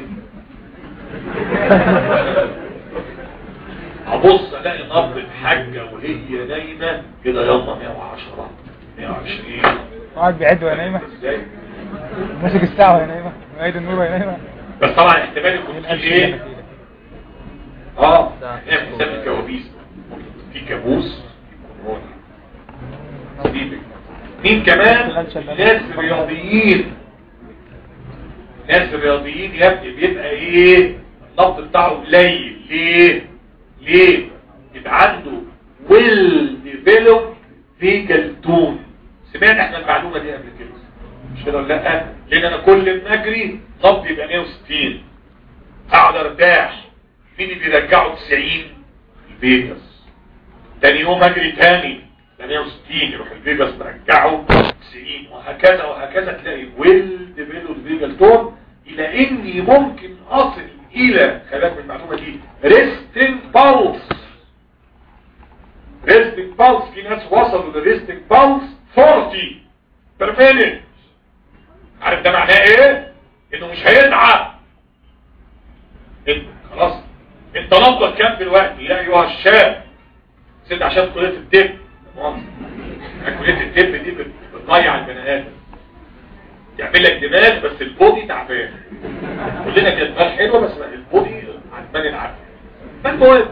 ابص الاقي نبض الحاجه وهي نايمه كده يلا 110 120 قاعد بيعد وهي نايمه ازاي ماسك الساعه وهي نايمه وقايد النور وهي نايمه بس طبعا احتمال يكون ايه في القلش اللي ايه احنا فيه ده؟ اه نعمل حساب الكوابيس في كابوس كورونا سيبك مين كمان ناس رياضيين ناس رياضيين يا ابني بيبقى ايه النبض بتاعه قليل ليه ليه يبقى عنده ويل ديفلوب فيكال تون سمعنا احنا المعلومه دي قبل كده مش كده ولا لا لان انا كل ما اجري نبض يبقى 160 اقعد ارتاح مين اللي بيرجعه 90 الفيجاس تاني يوم اجري تاني 160 يروح الفيجاس مرجعه 90 وهكذا وهكذا تلاقي ويل ديفلوب فيجال تون الى اني ممكن اصل الى خلاف من المعلومه دي ريستنج بالس ريستنج بالس في ناس وصلوا للريستنج بالس 40 بير مينيت عارف ده معناه ايه انه مش هيتعب انت خلاص انت نبضك كام دلوقتي يا ايها الشاب ست عشان كليه الطب كليه الطب دي بت- بتضيع البني ادم يعمل لك دماغ بس البودي تعبان كلنا كده دماغ حلوه بس البودي عجبان العقل فالمهم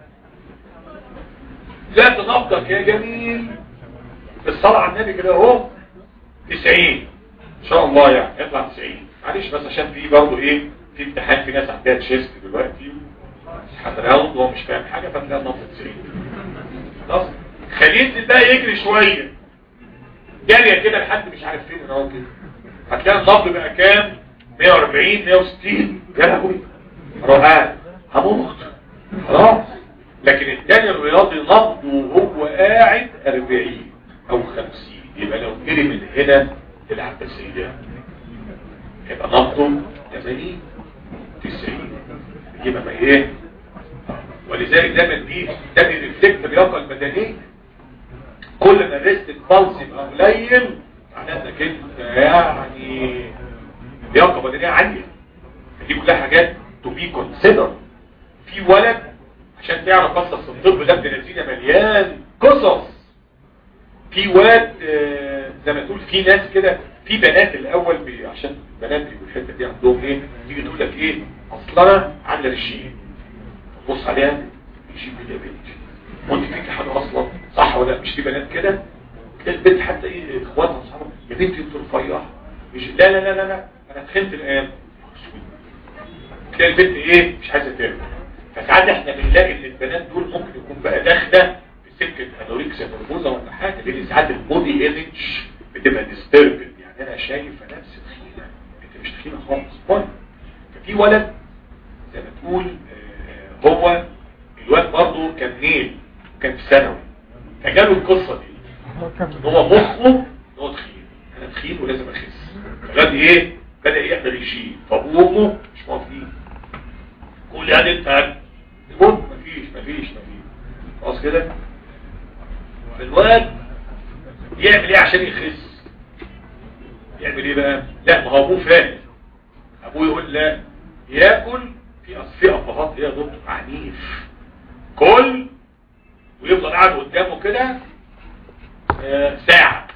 ذات نبضك يا جميل الصلاة على النبي كده اهو 90 ان شاء الله يعني يطلع 90 معلش بس عشان في برضه ايه في امتحان في ناس عندها تشيست دلوقتي هتراوند وهو مش فاهم حاجه فتلاقي النبض 90 خلاص خليل بقى يجري شويه جاريه كده لحد مش عارف فين اهو كده هتلاقي النبض بقى كام 140 160 يا لهوي روقان هموت خلاص لكن التاني الرياضي نبضه وهو قاعد 40 او 50 يبقى لو جري من هنا العباسية يبقى نبضه 80 90 يبقى ما ايه ولذلك دايما دي ده بيرفلكت اللياقه البدنيه كل ما الريست البلس يبقى قليل معناه انك انت يعني لياقه بدنيه عاليه دي كلها حاجات تو بي كونسيدر في ولد عشان تعرف قصص الطب ده ابن الذين مليان قصص في واد آه، زي ما تقول في ناس كده في بنات الاول بي عشان البنات بيبقوا الحته دي عندهم ايه تيجي تقول لك ايه اصل انا عامله رجيم تبص عليها رجيم ايه يا بنتي وانت فيك حاجه اصلا صح ولا لا؟ مش في بنات كده تلاقي البنت حتى ايه اخواتها واصحابها يا بنتي انت رفيعه مش لا لا لا لا لا انا تخنت الان تلاقي البنت ايه مش عايزه ترجع فساعات احنا بنلاقي ان البنات دول ممكن يكون بقى داخله في سكه انوركسيا نرفوزا ولا حاجه لان ساعات البودي ايمج بتبقى ديستربد يعني انا شايفه نفسي تخينه انت مش تخينه خالص طيب ففي ولد زي ما تقول آه، هو الواد برضه كان نيل كان في ثانوي فجاله القصه دي هو كان ان هو مخه ان هو تخين انا تخين ولازم اخس فبدا ايه بدا يعمل ريجيم فابوه وامه مش موافقين قول يا دي انت هب. المهم مفيش مفيش مفيش خلاص كده الواد يعمل ايه عشان يخس يعمل ايه بقى لا ما هو ابوه فاهم ابوه يقول لا ياكل في أصل في ابهات ايه يا دكتور عنيف كل ويفضل قاعد قدامه كده آه، ساعة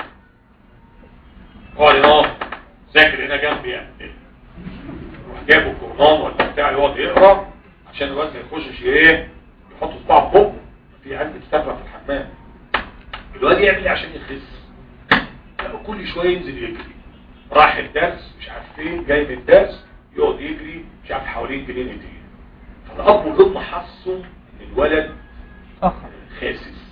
اقعد ينام ذاكر هنا جنبي يعني يروح جايب الجورنال ولا بتاع يقعد يقرا عشان الواد ما يخشش ايه يحط صباعه في بقه في عيال بتستفرغ في الحمام الواد يعمل ايه عشان يخس لا، كل شويه ينزل يجري راح الدرس مش عارف فين جاي من الدرس يقعد يجري مش عارف حوالين جنينتين فالاب والام حسوا ان الولد اخر خاسس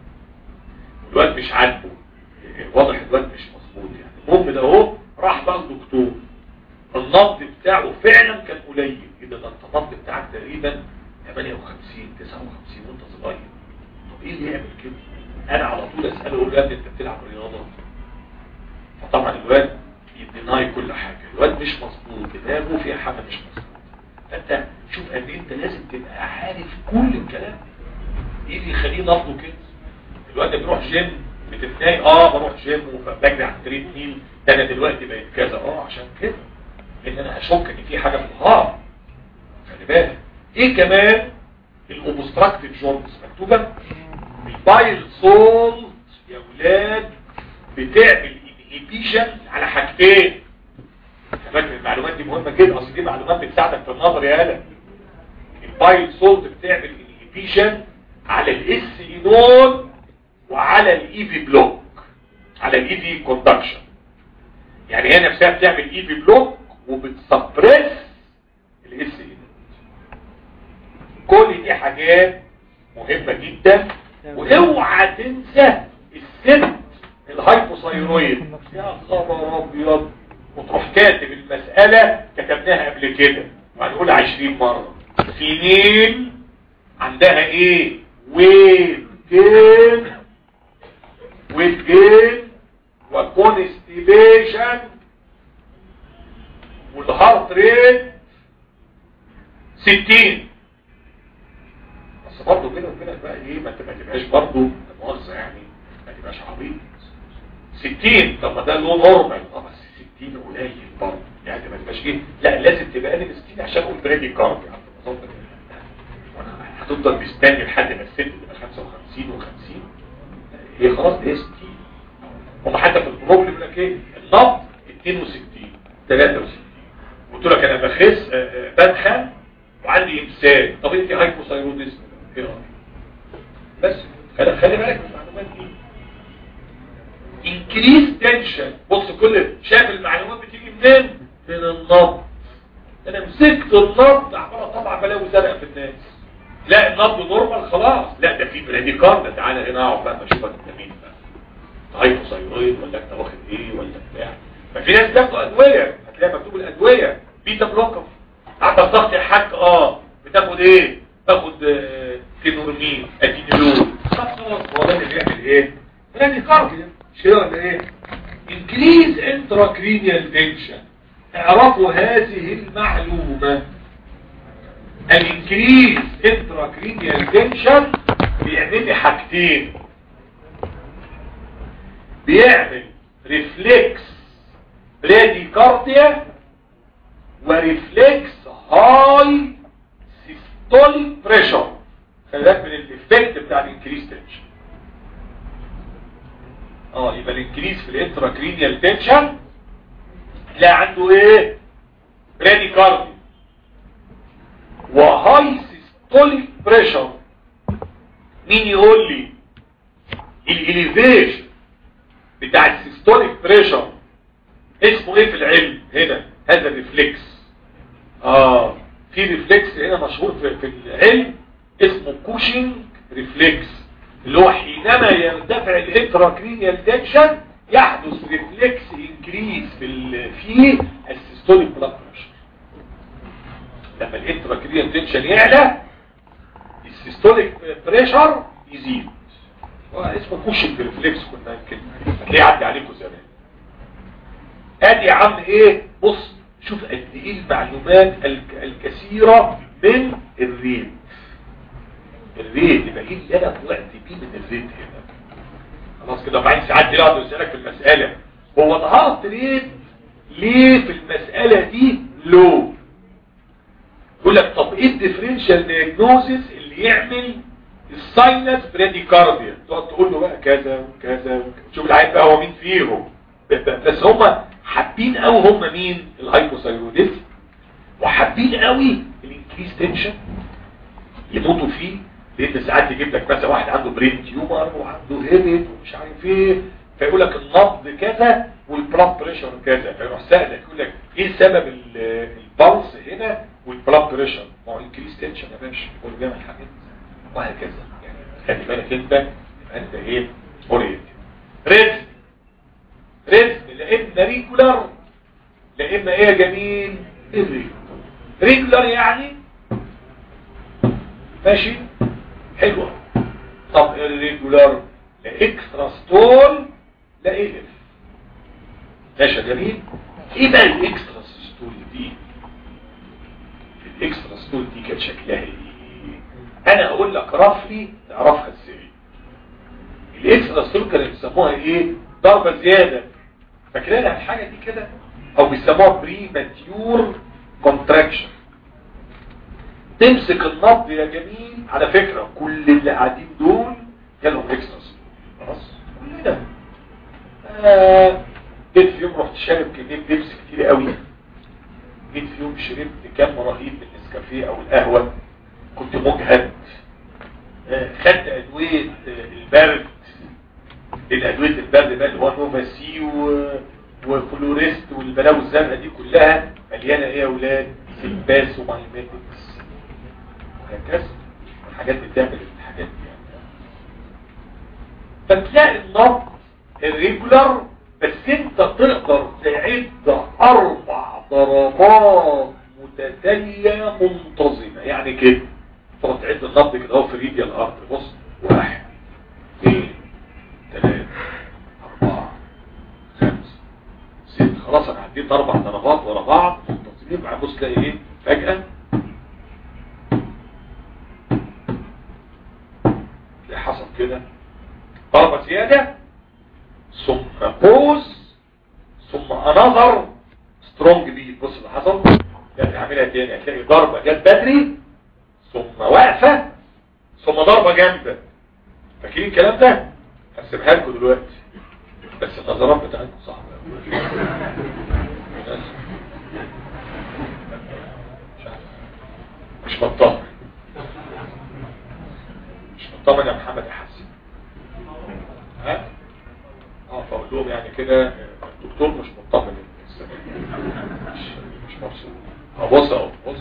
الواد مش عاجبه واضح الواد مش مظبوط يعني المهم ده اهو راح بقى الدكتور النبض بتاعه فعلا كان قليل اذا ده انت النبض بتاعك تقريبا 58 59 وانت صغير طب ايه اللي يعمل كده انا على طول اساله اقول له يا ابني انت بتلعب رياضه فطبعا الواد يديناي كل حاجه الواد مش مظبوط دماغه فيها حاجه مش مظبوط فانت شوف قد ايه انت لازم تبقى عارف كل الكلام ده. ايه اللي يخليه نبضه كده الواد ده بيروح جيم بتتناي اه بروح جيم وبجري على التريد ميل ده انا دلوقتي بقيت كذا اه عشان كده ان انا اشك ان في حاجه في الهار خلي بالك ايه كمان الاوبستراكتيف جونز مكتوبه البايل سولت يا ولاد بتعمل انهيبيشن على حاجتين فاكر المعلومات دي مهمه جدا اصل دي معلومات بتساعدك في النظر يا هلا البايل سولت بتعمل انهبيشن على الاس اينون وعلى الاي في بلوك على الاي في كوندكشن يعني هي نفسها بتعمل اي في بلوك وبتسبريس الاس اينون كل دي حاجات مهمة جدا واوعى تنسى الست الهايبوثايرويد يا خبر ابيض وتروح كاتب المسألة كتبناها قبل كده وهنقول عشرين مرة سنين عندها ايه ويت جين ويت جين وكونستيبيشن والهارت ريت ستين بس برضه كده وكده بقى ايه ما تبقى- ما تبقاش برضه مؤاخذة يعني ما تبقاش عبيط 60 طب ما ده له نورمال اه بس 60 قليل برضه يعني ما تبقاش ايه لا لازم تبقى اقل من 60 عشان اقول بريدي كارد يعني بالظبط كده. وانا هتفضل مستني لحد ما الست تبقى 55 و50 هي خلاص دي 60 هم حتى في البروبلم يقول لك ايه النبض 62 63 قلت لك انا بخس آه، آه، بدخن وعندي امساك طب انت هايبوثايروديزم ايه رايك بس خلي خلي بالك من المعلومات دي انكريز تنشن بص كل شايف المعلومات بتيجي منين من النبض انا مسكت النبض عمال اطلع بلاوي زرقاء في الناس لا النبض نورمال خلاص لا ده في براديكار ده تعالى هنا اقعد بقى اشوفك انت مين بقى هايبوثايرويد ولا انت واخد ايه ولا بتاع ففي ناس بتاخد ادويه هتلاقي مكتوب الادويه بيتا بلوكر عندك ضغط يا حاج اه بتاخد ايه تاخد آه، فينورمين ادينولول خلاص هو ده اللي بيعمل ايه براديكارديا مش كده ولا ايه انكريز انتراكرينيال تنشن اعرفوا هذه المعلومه الانكريز انتراكرينيال تنشن بيعمل لي حاجتين بيعمل ريفلكس براديكارديا وريفلكس هاي سيستوليك بريشر خلي بالك من الافكت بتاع الانكريز تنشن اه يبقى الانكريز في الانتراكرينيال تنشن تلاقي عنده ايه براديكارديا وهاي سيستوليك بريشر مين يقول لي الاليفيشن بتاع السيستوليك بريشر اسمه ايه في العلم هنا هذا الريفلكس اه في ريفلكس هنا مشهور في, في العلم اسمه كوشنج ريفلكس اللي هو حينما يرتفع الانتراكرينيال تنشن يحدث ريفلكس انكريز في ال- في السيستوليك بلاد بريشر لما الانتراكرينيال تنشن يعلى السيستوليك بريشر يزيد هو اسمه كوشنج ريفلكس كنا يمكن هتلاقيه عدى عليكم زمان ادي يا عم ايه بص شوف قد ايه المعلومات الك- الكثيرة من الريت الريت يبقى ايه اللي انا طلعت بيه من الريت هنا خلاص كده وبعدين ساعات يقعد يسألك في المسألة هو الهارت ريت ليه في المسألة دي لو يقول لك طب ايه الديفرنشال دياجنوزيس اللي يعمل الساينس براديكارديا تقعد تقول له بقى كذا وكذا وكذا. شوف العيب بقى هو مين فيهم ب- ب- بس هم حابين قوي هم مين الهايبوثايروديزم وحابين قوي الانكريز تنشن يموتوا فيه لان ساعات يجيب لك مثلا واحد عنده برين تيومر وعنده هيبت ومش عارف ايه فيقول لك النبض كذا والبلاد بريشر كذا فيروح سألك يقول لك ايه سبب ال- البلس هنا والبلاد بريشر ما هو انكريز تنشن يا باشا هو اللي بيعمل حاجات وهكذا يعني خلي بالك انت يبقى انت ايه اورينت ريزم ريزم لا اما ريجولار لا اما ايه يا جميل الريجولار ريجولار يعني ماشي حلوة طب الريجولار لا اكسترا ستول لا ايه ماشي يا جميل ايه بقى الاكسترا ستول دي الاكسترا ستول دي كانت شكلها ايه انا اقول لك رفلي تعرفها ازاي الاكسترا ستول كانوا بيسموها ايه ضربة زيادة فاكرين الحاجة دي كده او بيسموها بري ماتيور كونتراكشن تمسك النبض يا جميل على فكرة كل اللي قاعدين دول جالهم اكسترا ستول خلاص كلنا آه، جيت في يوم رحت شارب كمية بيبسي كتير قوي جيت في يوم شربت كام رهيب من النسكافيه او القهوة ادويه البرد الادويه البرد بقى اللي هو نوفاسي و... وفلوريست والبلاوي الزرقاء دي كلها مليانه ايه يا اولاد سيلباس ومايميتكس وهكذا الحاجات دي بتعمل الحاجات دي يعني. فتلاقي النبض الريجولار بس انت تقدر تعد اربع ضربات متتالية منتظمة يعني كده تقعد تعد النبض كده اهو في ريديا الارض بص واحد اثنين ثلاثة اربعة خمسة ست خلاص انا عديت اربع ضربات ورا بعض منتظمين مع بص تلاقي ايه فجأة تلاقي حصل كده ضربة زيادة ثم بوز ثم انظر سترونج بيت بص اللي حصل لا تعملها تاني هتلاقي ضربة جت بدري ثم واقفة ثم ضربة جامدة فاكرين الكلام ده هسيبها لكم دلوقتي بس النظرات بتاعتكم صعبة مش مطمن مش مطمن يا محمد يا حسن ها اه فاقول لهم يعني كده الدكتور مش مطمن السنة مش مش مبسوط اه بص اهو بص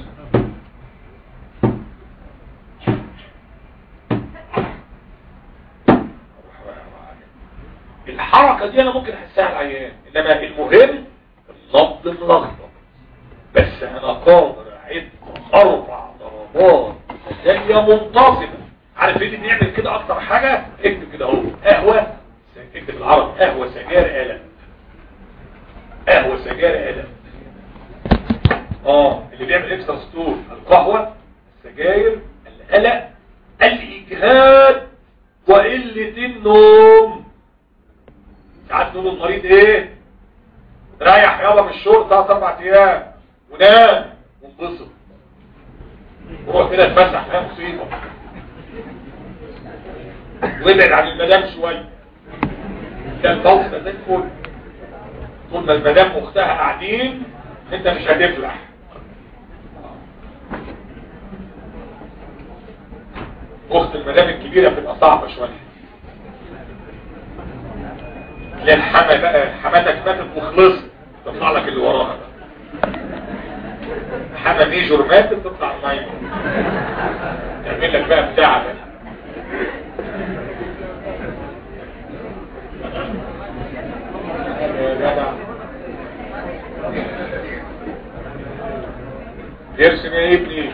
الحركة دي انا ممكن احسها على العيان انما المهم النبض ملخبط بس انا قادر اعد اربع ضربات متتالية منتظمة عارف ايه اللي بيعمل كده اكتر حاجة اكتب كده اهو قهوة اكتب بالعربي قهوة سجاير قلم قهوة سجاير قلم اه اللي بيعمل اكسترا ستور القهوة السجاير القلق الاجهاد وقلة النوم ساعات نقول المريض ايه ريح يلا من الشغل ثلاث اربع ايام ونام وانبسط وروح كده اتفسح فيها مصيبه وابعد عن المدام شويه كان طلس زي الفل طول ما المدام واختها قاعدين انت مش هتفلح اخت المدام الكبيره بتبقى صعبه شويه تلاقي الحما بقى حماتك ماتت وخلصت تطلع لك اللي وراها بقى حما ميجور ماتت تطلع المايمون تعمل لك بقى بتاع بقى يا جدع يرسم يا ابني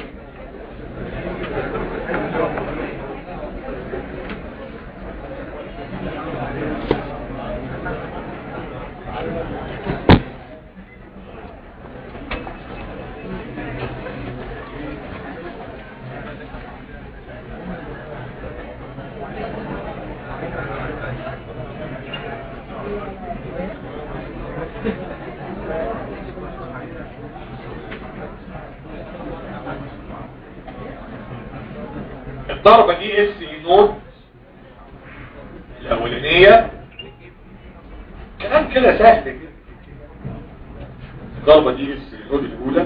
الضربة دي اس اي نود الاولانية كلام كده سهل كده الضربة دي اس اي نود الاولى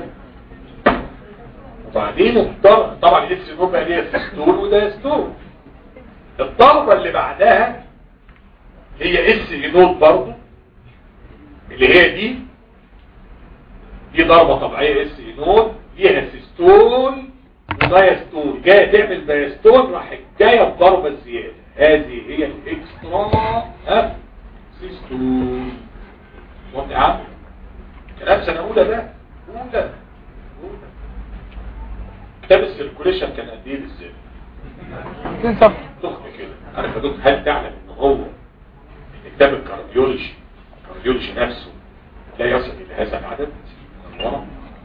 وبعدين الضربة طبعا الاس اي نود بقى ليها سيستول وده ستول الضربة اللي بعدها هي اس اي نود برضه اللي هي دي دي ضربة طبيعية اس اي نود ليها سيستول ودايستول جاية تعمل دايستول راح جاية بضربة زيادة هذه هي الاكسترا ها سيستول واضح يا عم كلام سنة اولى ده اولى اولى كتاب السيركوليشن كان قد ايه بالذات 200 صفحة ضخم كده عارف يا دكتور هل تعلم ان هو إن كتاب الكارديولوجي الكارديولوجي نفسه لا يصل الى هذا العدد من الورق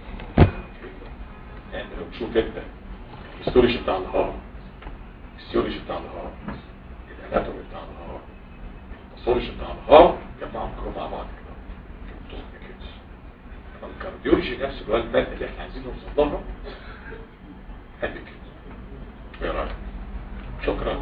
يعني لو تشوف انت الهيستوريش بتاع الهارت الهيستوريش بتاع الهارت الاناتومي بتاع الهارت الهيستوريش بتاع الهارت جمعهم كلهم مع بعض كده ضخم كده اما الكارديولوجي نفسه اللي هو المادة اللي احنا عايزين نوصل لها قد كده ايه رايك شكرا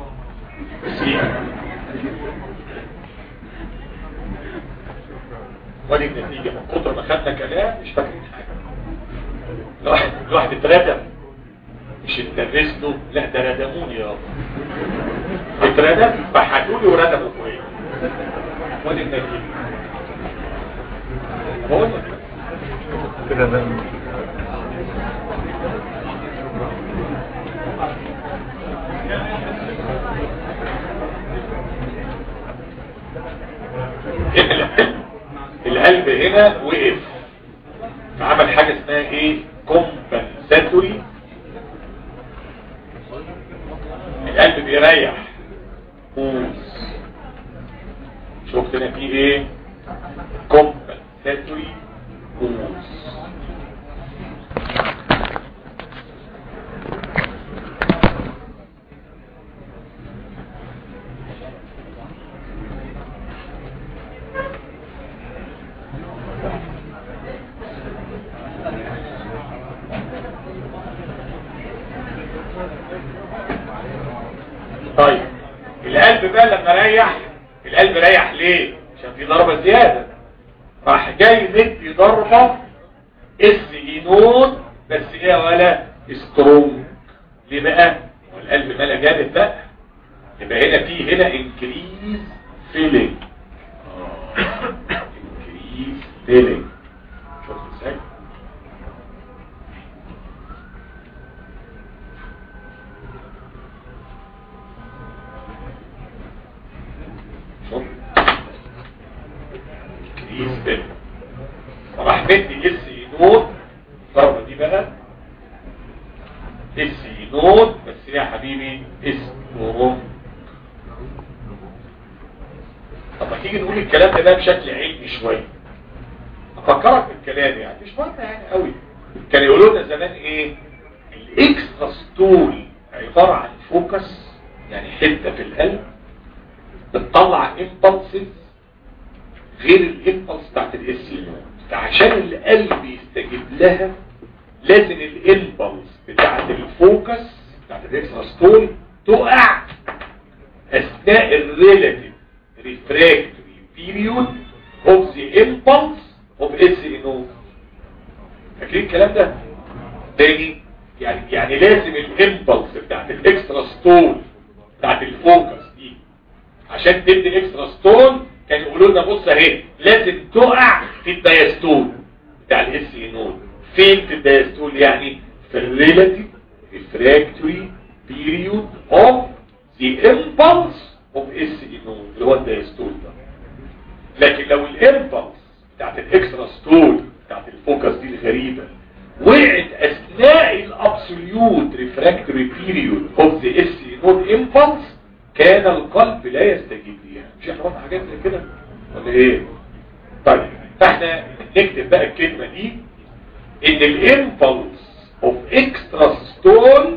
ودي النتيجة من كتر ما خدنا كلام مش فاكرين حاجة الواحد الواحد اتردم مش اتدرس له لا ده ردموني يا رب اتردم بحثوا لي وردموا فوقيه ودي النتيجه بقول لك كده ده القلب هنا وقف فعمل حاجة اسمها ايه كومبنساتوري القلب بيريح بوز شفت هنا في ايه كومبنساتوري بوز طيب القلب بقى لما ريح القلب ريح ليه عشان في ضربة زيادة راح جاي مدي ضربة اس اي نود بس ايه ولا سترونج ليه بقى والقلب مالا جامد بقى يبقى هنا في هنا انكريز فيلينج انكريز فيلينج شفت ازاي شوف انكريز فيلينج راح مدي اس اي نود الضربة دي بقى اس اي نود بس يا حبيبي استرونج طب ما تيجي نقول الكلام ده بقى بشكل علمي شويه افكرك بالكلام يعني مش مهم يعني قوي كان يقولوا لنا زمان ايه الاكسترا ستول عباره عن فوكس يعني حته في القلب بتطلع امبلسز غير الامبلس بتاعت الاس فعشان القلب يستجيب لها لازم الامبلس بتاعت الفوكس بتاعت الاكسترا ستول تقع اثناء الريلاتيف refractory period of the impulse of SNO فاكرين الكلام ده تاني يعني يعني لازم الامبلس بتاعت الاكسترا ستول بتاعت الفوكس دي عشان تدي اكسترا ستول كان يقولوا لنا بص اهي لازم تقع في الدايستول بتاع الاس نو فين في الدايستول يعني في الريلاتيف ريفراكتوري بيريود اوف ذا امبلس اوف اس اي نود اللي هو الدايستول ده لكن لو الامبلس بتاعت الاكسترا ستول بتاعت الفوكس دي الغريبة وقعت اثناء الابسوليوت ريفراكتوري بيريود اوف ذا اس اي نود امبلس كان القلب لا يستجيب ليها مش احنا قلنا حاجات زي كده ولا ايه طيب فاحنا نكتب بقى الكلمة دي ان الامبلس اوف اكسترا ستول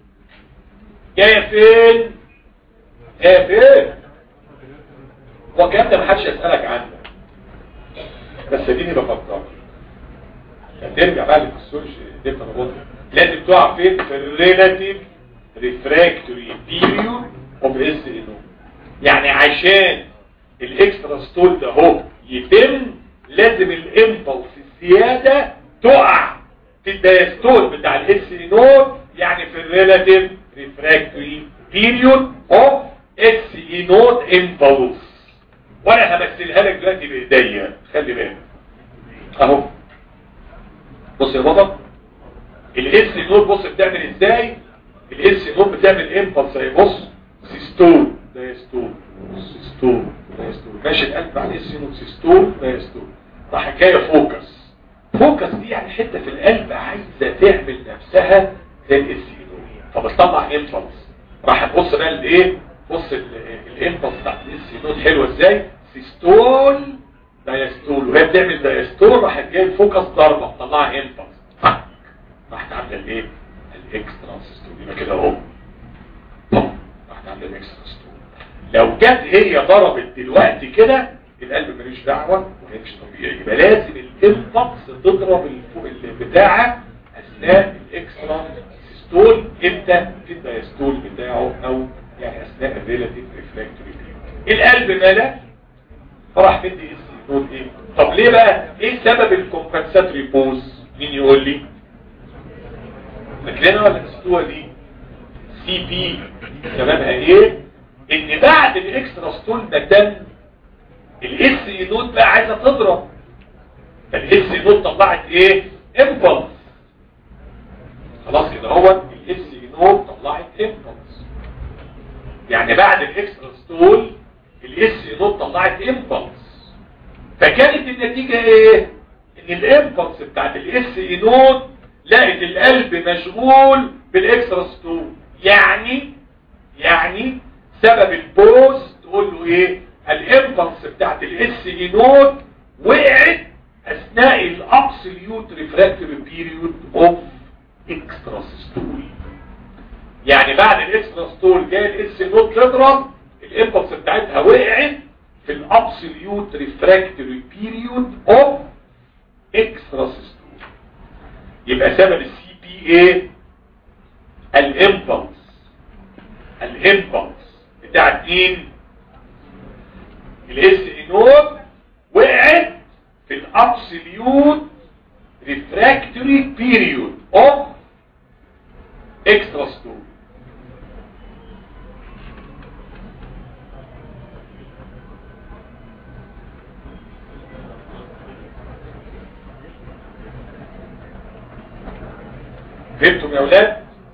جايه فين ايه فين هو الكلام ده محدش يسألك عنه بس اديني بفكر ترجع بقى للفسيولوجي دي انا لازم تقع فين في الريلاتيف ريفراكتوري بيريود اوف اس انو يعني عشان الاكسترا ستول ده هو يتم لازم الامبلس الزياده تقع في الدايستول بتاع الاس انو يعني في الريلاتيف ريفراكتوري بيريود اوف اس اي نود امبلس وانا همثلها لك دلوقتي بايديا خلي بالك اهو بص يا بابا الاس نود بص بتعمل ازاي الاس نود بتعمل امبلس اهي بص سيستول دايستول سيستول دايستول ماشي القلب على الاس نود سيستول دايستول راح جايه فوكس فوكس دي يعني حته في القلب عايزه تعمل نفسها زي الاس نود فبتطلع امبلس راح تبص بقى لايه بص الامبلس بتاعت الاس نود حلوه ازاي سيستول دايستول وهي بتعمل دايستول راح جاي الفوكس ضربه تطلعها امبلس راح عامله الايه الاكسترا سيستول يبقى كده اهو راح عامله الاكسترا سيستول لو جت هي ضربت دلوقتي كده القلب ملوش دعوه وهي مش طبيعي يبقى لازم الامبلس تضرب الفوق البتاعه اثناء الاكسترا سيستول امتى في الدايستول بتاعه او يعني اثناء الريلاتيف ريفراكتوري القلب ملا فراح مدي اس نود ايه طب ليه بقى ايه سبب الكومبنساتوري بوز مين يقول لي فاكرينها ولا نسيتوها دي سي بي سببها ايه ان بعد الاكسترا ستول ما تم الاس اي نود بقى عايزه تضرب فالاس اي نود طلعت ايه امبلس خلاص كده هو الاس اي نود طلعت امبلس يعني بعد الاكسترا ستول الاس اي نود طلعت امبلس فكانت النتيجه ايه ان الامبلس بتاعت الاس اي نود لقت القلب مشغول بالاكسترا ستول يعني يعني سبب البوز تقول له ايه الامبلس بتاعت الاس اي نود وقعت اثناء الابسوليوت ريفراكتوري بيريود اوف اكسترا ستول يعني بعد الاكسترا ستول جاي الاس نود تضرب الامبلس بتاعتها وقعت في الابسوليوت ريفراكتوري بيريود اوف اكسترا ستول يبقى سبب السي بي ايه الامبلس الامبلس بتاعت مين الاس نود وقعت في الابسوليوت ريفراكتوري بيريود اوف اكسترا ستول فهمتم يا اولاد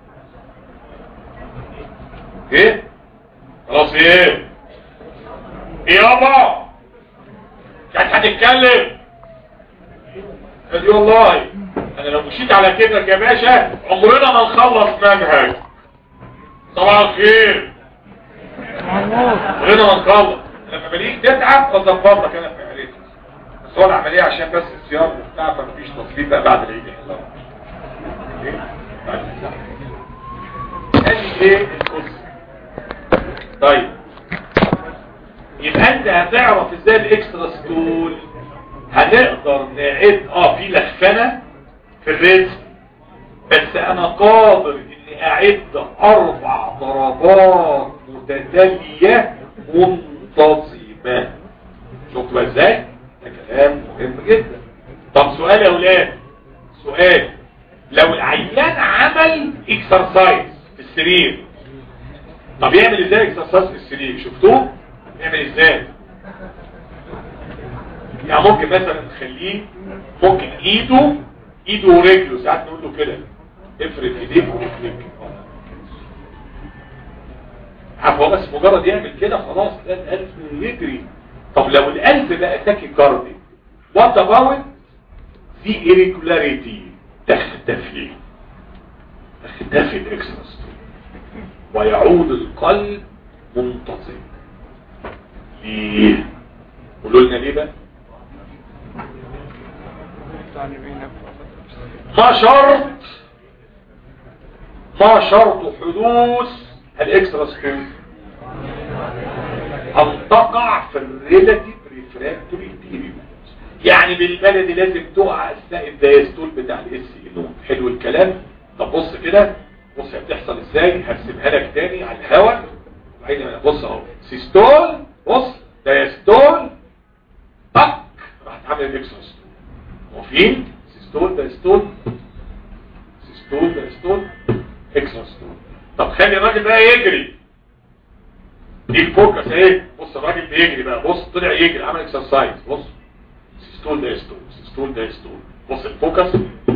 ايه خلاص ايه ايه يابا كانت هتتكلم قال والله انا لو مشيت على كده يا باشا عمرنا ما نخلص منهج طبعا الخير عمرنا ما نخلص لما بليك تتعب بظبطك انا في عمليتي بس هو العمليه عشان بس الصيام وبتاع فمفيش تصليب بقى بعد العيد يحلو ايه بعد العيد ادي ايه القصه طيب يبقى انت هتعرف ازاي الاكسترا ستول هنقدر نعد اه في لخفنه في الرزق بس انا قادر اني اعد اربع ضربات متتاليه منتظمه شفتوا ازاي ده كلام مهم جدا طب سؤال يا اولاد سؤال لو العيان عمل اكسرسايز في السرير طب يعمل ازاي اكسرسايز في السرير شفتوه يعمل ازاي يعني ممكن مثلا نخليه ممكن ايده ايده ورجله ساعات نقول له كده افرد ايديك ورجليك عارف هو بس مجرد يعمل كده خلاص ده القلب يجري طب لو القلب بقى تاكي كاردي وات اباوت في irregularity تختفي تختفي الاكسرس ويعود القلب منتظم ليه قولوا لنا ليه بقى ما شرط ما شرط حدوث الاكسترا سكول ان تقع في الريلاتيف ريفراكتوري بيريود يعني بالبلدي لازم تقع اثناء الدايستول بتاع الاس نود حلو الكلام طب بص كده بص بتحصل ازاي هرسمها لك تاني على الهواء بعدين بص اهو سيستول بص دايستول طق راح تعمل الاكسترا ستول موافقين سيستول دايستول سيستول دايستول اكسترا ستول طب خلي الراجل بقى يجري دي الفوكس ايه بص الراجل بيجري بقى بص طلع يجري عمل اكسرسايز بص سيستول دايستول سيستول دايستول بص الفوكس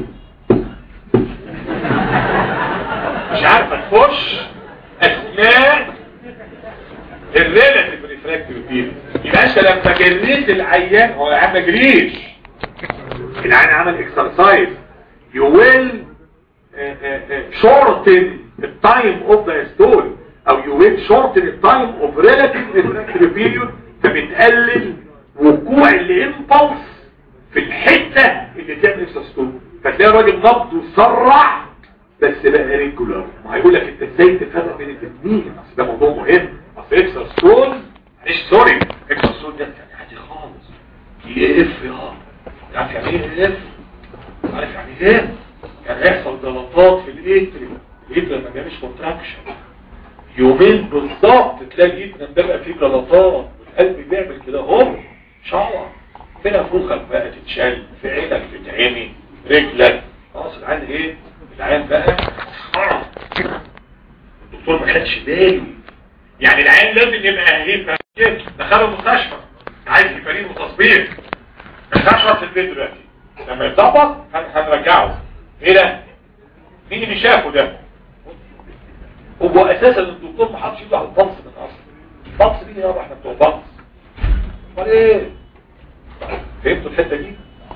مش عارفه تخش اثناء الريلاتيف ريفراكتيف بيريود يبقى انت لما جريت العيان هو العيان ما جريش العيان عمل اكسرسايز you will uh, uh, uh, shorten the time of the stall او you will shorten the time of relative refractory period فبتقلل وقوع الامبلس في الحتة اللي تعمل اكسرسايز فتلاقي الراجل نبضه سرع بس بقى ريجولار ما هيقول لك انت ازاي تفرق بين الاثنين اصل ده موضوع مهم اصل اكسر ستول معلش سوري اكسر ستول ده يعني عادي خالص ايه اف يا عارف يعني ايه اف عارف يعني ايه يعني هيحصل جلطات في الاتريوم الاتريوم ما جابش كونتراكشن يومين بالظبط تلاقي الاتريوم ده بقى فيه جلطات والقلب بيعمل كده اهو شعر فين فوخك بقى تتشال في عينك تتعمي رجلك خلاص العين ايه العين بقى الدكتور ما خدش باله يعني العين لازم يبقى اهلين دخله المستشفى عايز هيبرين وتصبير دخلها في البيت دلوقتي لما يتظبط هن- هنرجعه ايه ده مين اللي شافه ده هو اساسا الدكتور ما حطش ايده على البلس من اصل البلس دي يابا احنا بتوع بلس امال ايه فهمتوا الحته دي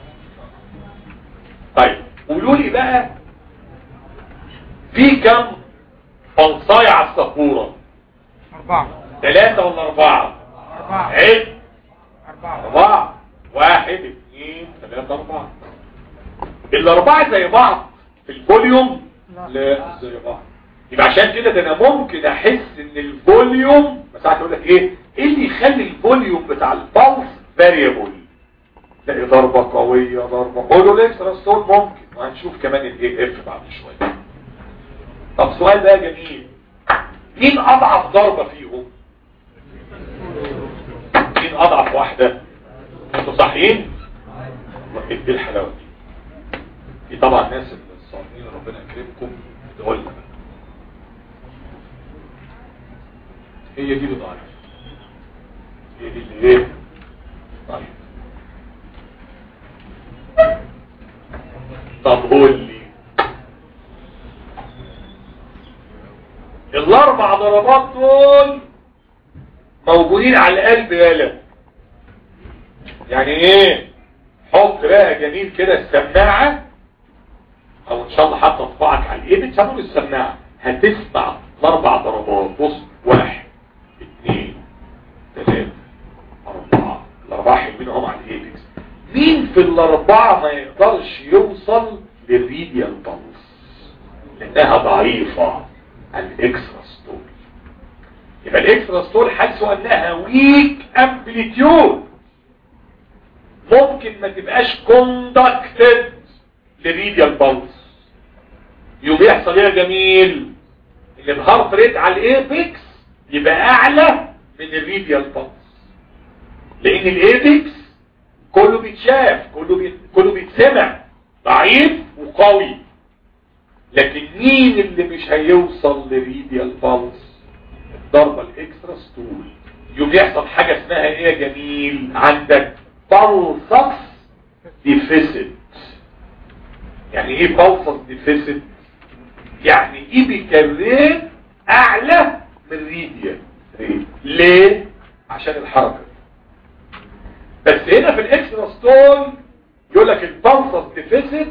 طيب قولوا لي بقى في كم بلصايه على السبوره أربعة ثلاثة ولا أربعة أربعة عيب أربعة أربعة واحد اثنين ثلاثة أربعة الأربعة زي بعض في الفوليوم لا. لا زي بعض يبقى عشان كده ده أنا ممكن أحس إن الفوليوم بس ساعات يقول لك إيه إيه اللي يخلي الفوليوم بتاع البلس فاريبل تلاقي ضربة قوية ضربة قولوا الاكسترا ستون ممكن وهنشوف كمان الاي اف بعد شوية طب سؤال بقى جميل مين أضعف ضربة فيهم مين أضعف واحدة انتوا صحيين ايه الحلاوة دي في طبعا ناس الصالحين ربنا يكرمكم تقول لنا هي دي اللي ضعيفة هي دي اللي ايه طيب طب قول لي الاربع ضربات دول موجودين على القلب يالا يعني ايه حط بقى جميل كده السماعة او ان شاء الله حتى اطبعك على الايه بتسموه السماعة هتسمع الاربع ضربات بص واحد اثنين ثلاثة اربعة الاربعة حلوين هم على الايبكس مين في الاربعة ما يقدرش يوصل للريديال بالس لانها ضعيفة الاكسترا ستول يبقى الاكسترا ستول حيث انها ويك امبليتيود ممكن ما تبقاش كوندكتد للريديال بالس يوم يحصل ايه يا جميل ان الهارت ريت على الايبكس يبقى اعلى من الريديال بالس لان الايبكس كله بيتشاف كله بي... كله بيتسمع ضعيف وقوي لكن مين اللي مش هيوصل لريديال بالس الضربة الاكسترا ستول يوم يحصل حاجة اسمها ايه يا جميل عندك بالسس ديفيسيت يعني ايه بالسس ديفيسيت يعني ايبيكال ريت اعلى من ريديال ريت ليه عشان الحركة بس هنا في الاكسترا ستول يقول لك البالسس ديفيسيت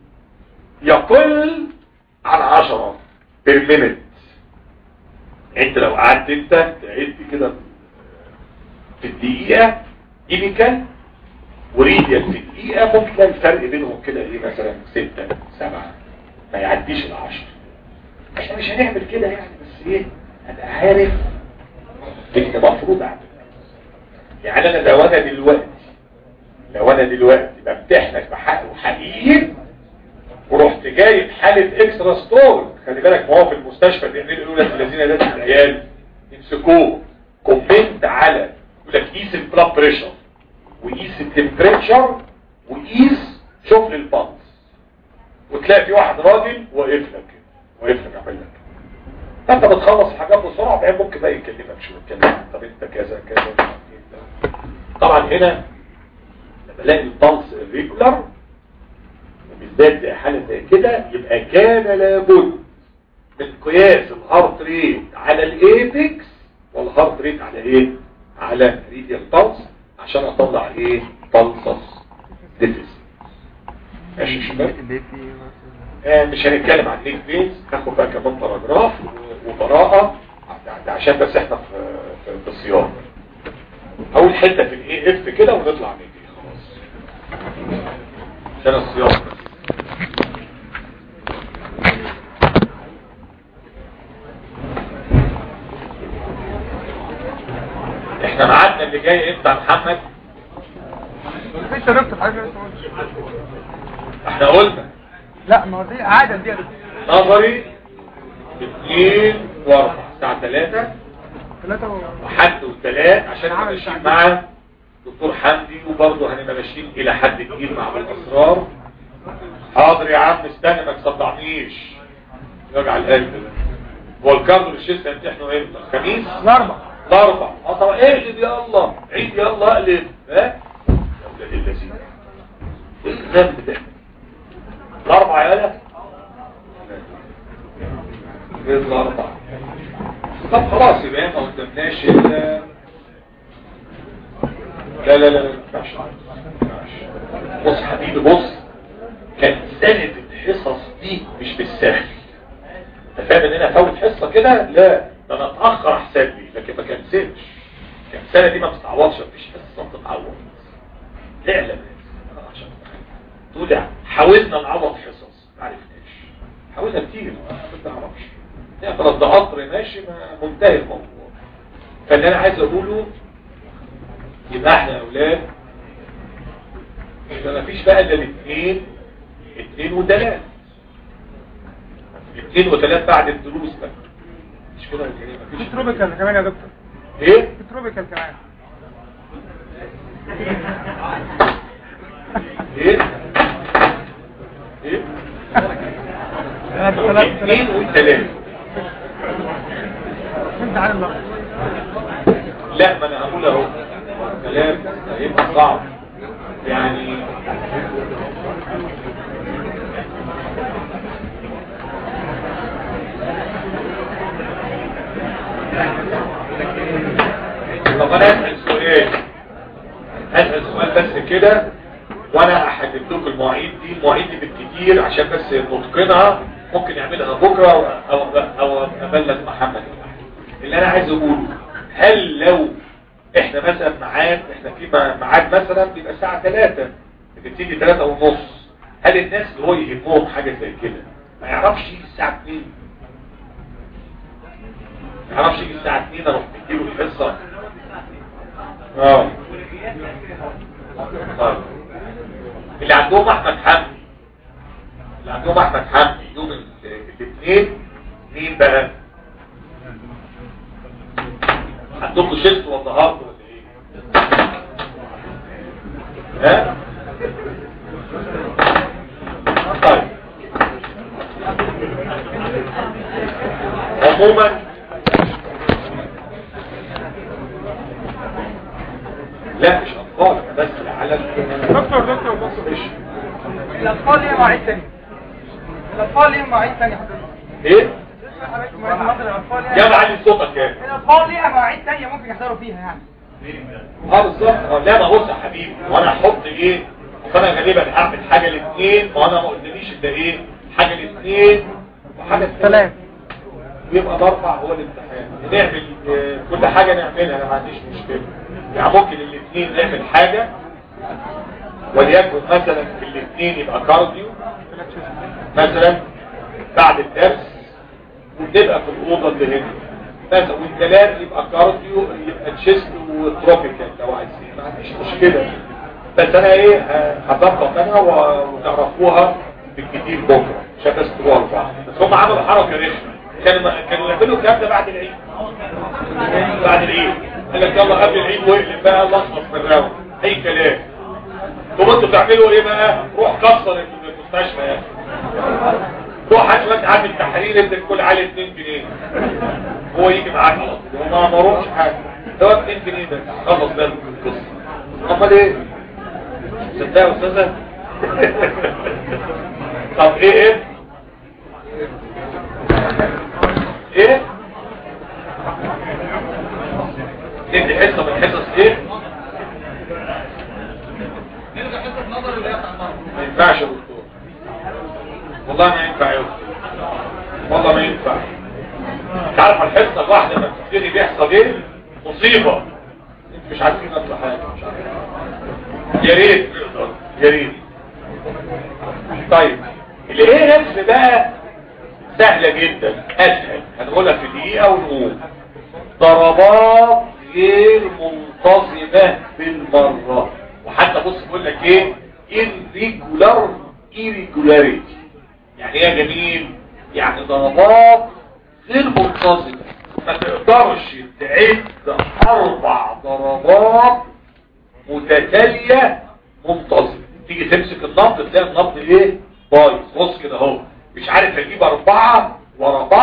يقل عن 10 بير مينت انت لو قعدت انت تعد كده في الدقيقة ايميكال وريديال في الدقيقة ممكن تلاقي الفرق بينهم كده ايه مثلا ستة سبعة ما يعديش العشر احنا مش هنعمل كده يعني بس ايه انا عارف ان مفروض اعمل يعني انا لو انا دلوقتي لو انا دلوقتي بمتحنك بحق وحقيقي ورحت جايب حالة اكسترا ستور خلي بالك ما هو في المستشفى بيعملوا يقولوا لك الذين لازم العيال يمسكوه كومنت على يقول لك قيس البلاد بريشر وقيس التمبريتشر وقيس شوف لي البلس وتلاقي في واحد راجل واقف لك كده واقف لك عمل لك فانت بتخلص الحاجات بسرعه بعدين ممكن بقى يكلمك شويه يتكلم طب انت كذا كذا طبعا هنا لما الاقي البلس الريجولار وبالذات زي حالة زي كده يبقى كان لابد من قياس الهارت ريت على الايبكس والهارت ريت على ايه على ريديال بالس عشان اطلع ايه بالسس ديفيس ماشي يا شباب اللي فيه آه مش هنتكلم عن نيك بينز ناخد بقى كمان باراجراف و- وبراءة ده عشان بس احنا في في, في الصيام اول حتة في الاي اف كده ونطلع نيجي خلاص عشان الصيام بس. احنا ميعادنا اللي جاي امتى يا محمد مفيش يا دكتور حاجة لسه ما قلتش. احنا قلنا لا ما هو دي عادة دي يا دكتور نظري اثنين واربع الساعة ثلاثة ثلاثة و... وحد وثلاث عشان نبقى عامل ماشيين تعديل. مع دكتور حمدي وبرضه هنبقى ماشيين الى حد كبير مع الاسرار حاضر يا عم استنى ما تصدعنيش وجع القلب ده هو الكارديولوجيست هيمتحنوا امتى الخميس الاربع الاربع اه طبعا اقلب يا الله عيد يا الله اقلب ها يا ولاد اللذين ايه الكلام ده الاربع يا ولد ايه الاربع طب خلاص يبقى ما قدامناش الا لا لا لا لا ما ينفعش ما ينفعش. بص يا حبيبي بص كان سنة الحصص دي مش بالسهل انت فاهم ان انا افوت حصة كده لا ده انا اتأخر احسن لي لكن ما كنسلش كان السنة دي ما بتتعوضش مفيش حصة بتتعوض اعلم انا عشان تقول يعني حاولنا نعوض حصص ما عرفناش حاولنا كتير ما بنعرفش نقرا ده قطر ماشي ما منتهي الموضوع فاللي انا عايز اقوله يبقى احنا يا اولاد يبقى ما فيش بقى الا الاثنين اثنين وثلاث اثنين وثلاث بعد الدروس بقى مش كده ولا ايه في مفيش تروبيكال كمان يا دكتور ايه في تروبيكال كمان ايه ايه ثلاثة ثلاثة اثنين ثلاثة وثلاث انت عارف بقى لا ما انا هقول اهو كلام هيبقى صعب يعني طب انا اسال سؤال اسال سؤال بس كده وانا احدد لكم المواعيد دي المواعيد دي بالكتير عشان بس نتقنها ممكن نعملها بكره او او ابلغ محمد اللي انا عايز اقوله هل لو احنا مثلا ميعاد احنا في ميعاد مثلا بيبقى الساعه 3 بتبتدي 3 ونص هل الناس اللي هو يهمهم حاجه زي كده ما يعرفش يجي الساعه 2 ما يعرفش يجي الساعه 2 اروح مديله الحصه اه طيب اللي عندهم احمد حمدي اللي عندهم احمد حمدي يوم ال- الاثنين مين بقى عندكم شلت ولا هارد ولا ايه ها طيب عموما لا مش اطفال بس على ال- دكتور دكتور دكتور مش الاطفال ليهم مواعيد ثانيه الاطفال ليهم مواعيد ثانيه حضرتك ايه حضرتك مواعيد مثلا الاطفال يا ليها معلم صوتك يعني الاطفال ليها مواعيد ثانيه ممكن يحضروا فيها يعني اه بالظبط اه لا ما بص يا حبيبي وانا احط ايه اصل انا غالبا هعمل حاجه الاثنين وانا ما قلتليش ده ايه حاجه الاثنين وحاجه سلام ويبقى الاربع هو الامتحان نعمل آه، كل حاجه نعملها انا ما عنديش مشكله يعني ممكن الاثنين نعمل حاجه وليكن مثلا في الاثنين يبقى كارديو مثلا بعد الدرس ونبقى في الأوضة اللي هنا مثلا والثلاث يبقى كارديو يبقى تشيست وتروبيكال لو عايزين ما عنديش مشكلة بس انا ايه ه- هظبط انا و- وتعرفوها بالكتير بكرة عشان بس تروحوا اربعة بس هم عملوا حركة رخمة كانوا كانوا يعملوا الكلام ده بعد العيد بعد العيد قال لك يلا قبل العيد واقلب بقى لخبط في الراوند اي كلام طب انتوا تعملوا ايه بقى روح كسر المستشفى يا اخي روح هات واد عامل تحرير ابن الكل عليه 2 جنيه هو يجي معاك على طول هو ما مروش حاجه ده 2 جنيه ده خلص ده القصه امال ايه صدق يا استاذه طب ايه ايه ايه ندي حصه من حصص ايه ما ينفعش يا دكتور والله ما ينفع يا دكتور والله ما ينفع تعرف الحصه الواحده لما بتبتدي بيحصل ايه مصيبه انت مش عارفين نطلع حاجه مش عارفين يا ريت نقدر يا ريت طيب اللي هي رسم بقى سهله جدا اسهل هنقولها في دقيقه ونقول ضربات غير منتظمه بالمره وحتى بص بيقول لك ايه irregular irregularity يعني ايه يا جميل يعني ضربات غير منتظمه ما تقدرش تعد اربع ضربات متتاليه منتظمه تيجي تمسك النبض تلاقي النبض ايه بايظ بص كده اهو مش عارف اجيب اربعه ورا بعض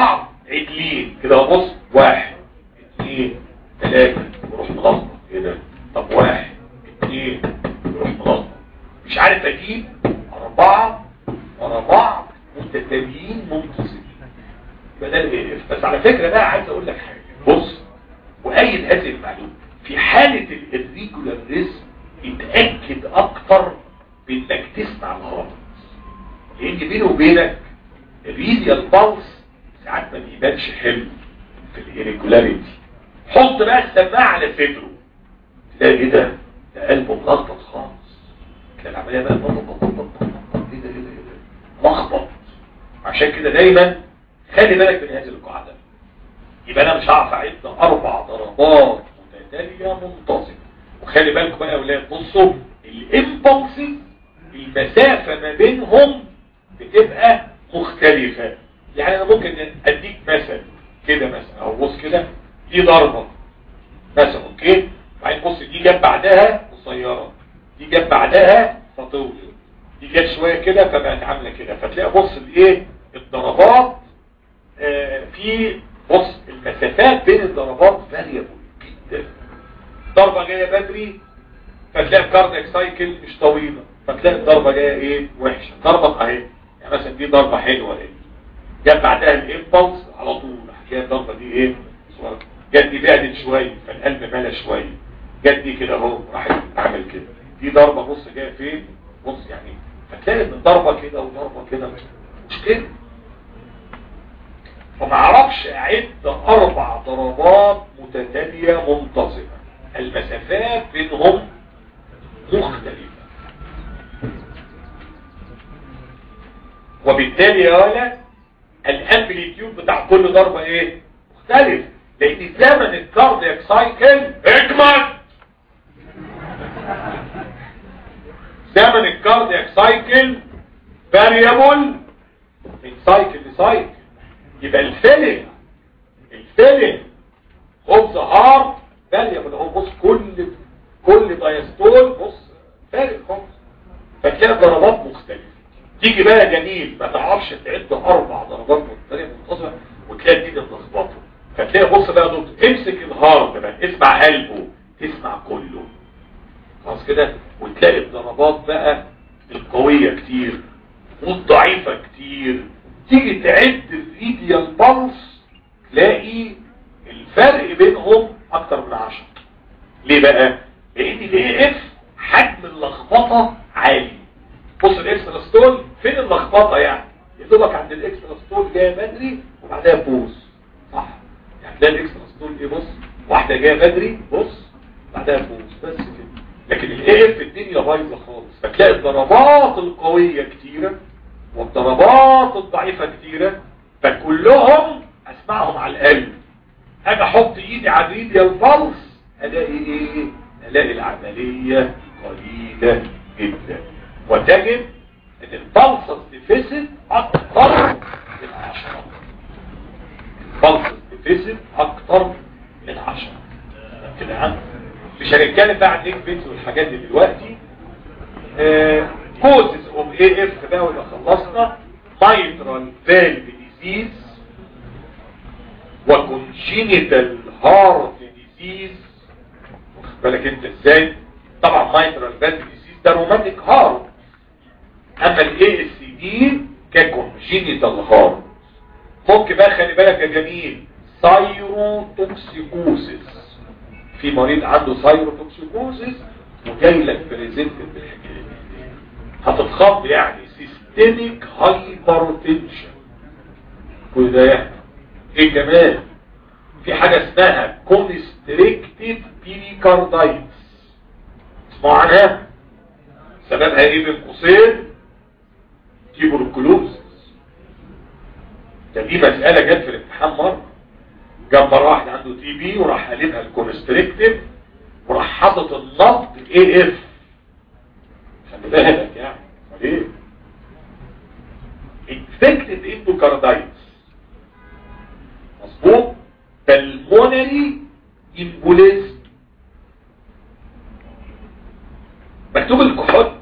عدلين كده بص واحد اثنين ثلاثة وروح مغلط ايه ده طب واحد اثنين وروح مغلط مش عارف اجيب اربعة ورا بعض متتاليين منتصفين يبقى ده الايه بس على فكرة بقى عايز اقول لك حاجة بص وايد هذه المعلومة في حالة الريجولار ريسك اتأكد اكتر بانك تسمع الهرم لان بينه وبينك الريديال بالس ساعات ما بيبانش حلو في الirregularity حط بقى السماعة على صدره تلاقي ايه ده ده قلبه ملخبط خالص تلاقي العملية بقى بطل بطل بطل بطل ايه ده ايه ده ايه ده مخبط عشان كده دايما خلي بالك من هذه القاعدة يبقى انا مش هعرف اعد اربع ضربات متتالية منتظمة وخلي بالكم بقى يا اولاد بصوا الامبulses المسافة ما بينهم بتبقى مختلفة يعني انا ممكن اديك مثل كده مثلا او بص كده دي ضربة مثلا اوكي وبعدين بص دي جت بعدها قصيرة دي جت بعدها فطول دي جت شوية كده فبقت عاملة كده فتلاقي بص الايه الضربات آه في بص المسافات بين الضربات فاريبل جدا ضربة جاية بدري فتلاقي الكاردياك سايكل مش طويلة فتلاقي الضربة جاية ايه وحشة ضربة اهي يعني مثلا دي ضربة حلوة ايه جت بعدها الامبلس على طول هتلاقي الضربة دي ايه صغيرة. جت دي بعدت شوية فالقلب ملا شوية جت دي كده اهو راحت تعمل كده دي ضربة بص جاية فين بص يعني فتلاقي ان ضربة كده وضربة كده مش كده فما اعرفش اعد اربع ضربات متتالية منتظمة المسافات بينهم مختلفة وبالتالي يا ولا الامبليتيود بتاع كل ضربة ايه مختلف لان زمن الكاردياك سايكل اجمد زمن الكاردياك سايكل فاريبل من سايكل لسايكل يبقى الفيلم الفيلم اوف ذا هارت فاريبل اهو بص كل كل دايستول بص فارق خالص فتلاقي ضربات مختلفة تيجي بقى جميل ما تعرفش تعد اربع ضربات مختلفة منتصفة وتلاقي دي تلخبطه فتلاقي بص بقى دكتور امسك الهارت بقى اسمع قلبه تسمع كله خلاص كده وتلاقي الضربات بقى القوية كتير والضعيفة كتير تيجي تعد الريديال بالس تلاقي الفرق بينهم اكتر من عشر ليه بقى لان الاي اف حجم اللخبطه عالي بص الاكسترا ستول فين اللخبطه يعني يا دوبك عند الاكسترا ستول جايه بدري وبعدها بوز صح يعني تلاقي الاكسترا ستول ايه بص واحده جايه بدري بص بعدها بوز بس كده لكن الاي اف الدنيا بايظه خالص فتلاقي الضربات القويه كتيره والضربات الضعيفه كتيره فكلهم اسمعهم على القلب اجي احط ايدي على الريديال بالس الاقي ايه الاقي العملية قليلة جدا وتجد ان البلسس ديفيسيت اكتر من عشرة البلسس ديفيسيت اكتر من عشرة كده ها مش هنتكلم بقى عن الاكبنس والحاجات دي دلوقتي كوزز اوف اي اف بقى ولا خلصنا مايترال فالف ديزيز وكونجينيتال هارت ديزيز واخد بالك انت ازاي طبعا مايترال فالف ديزيز ده روماتيك هارت اما الاي اس دي ككونجينيتال هارت ممكن بقى خلي بالك يا جميل سايروتوكسيكوزيس في مريض عنده سايروتوكسيكوزيس وجاي لك بريزنت بالحكايه دي هتتخض يعني سيستميك هايبرتنشن كل ده يعني ايه كمان في حاجة اسمها كونستريكتيف بيريكاردايتس اسمعوا عنها سببها ايه بين قوسين تيبركلوز ده دي مسألة جت في الامتحان مرة جاب مرة واحد عنده تي بي وراح قلبها الكونستريكتيف وراح حاطط النبض اي اف خلي بالك يعني ايه infected endocarditis مظبوط pulmonary embolism مكتوب الكحول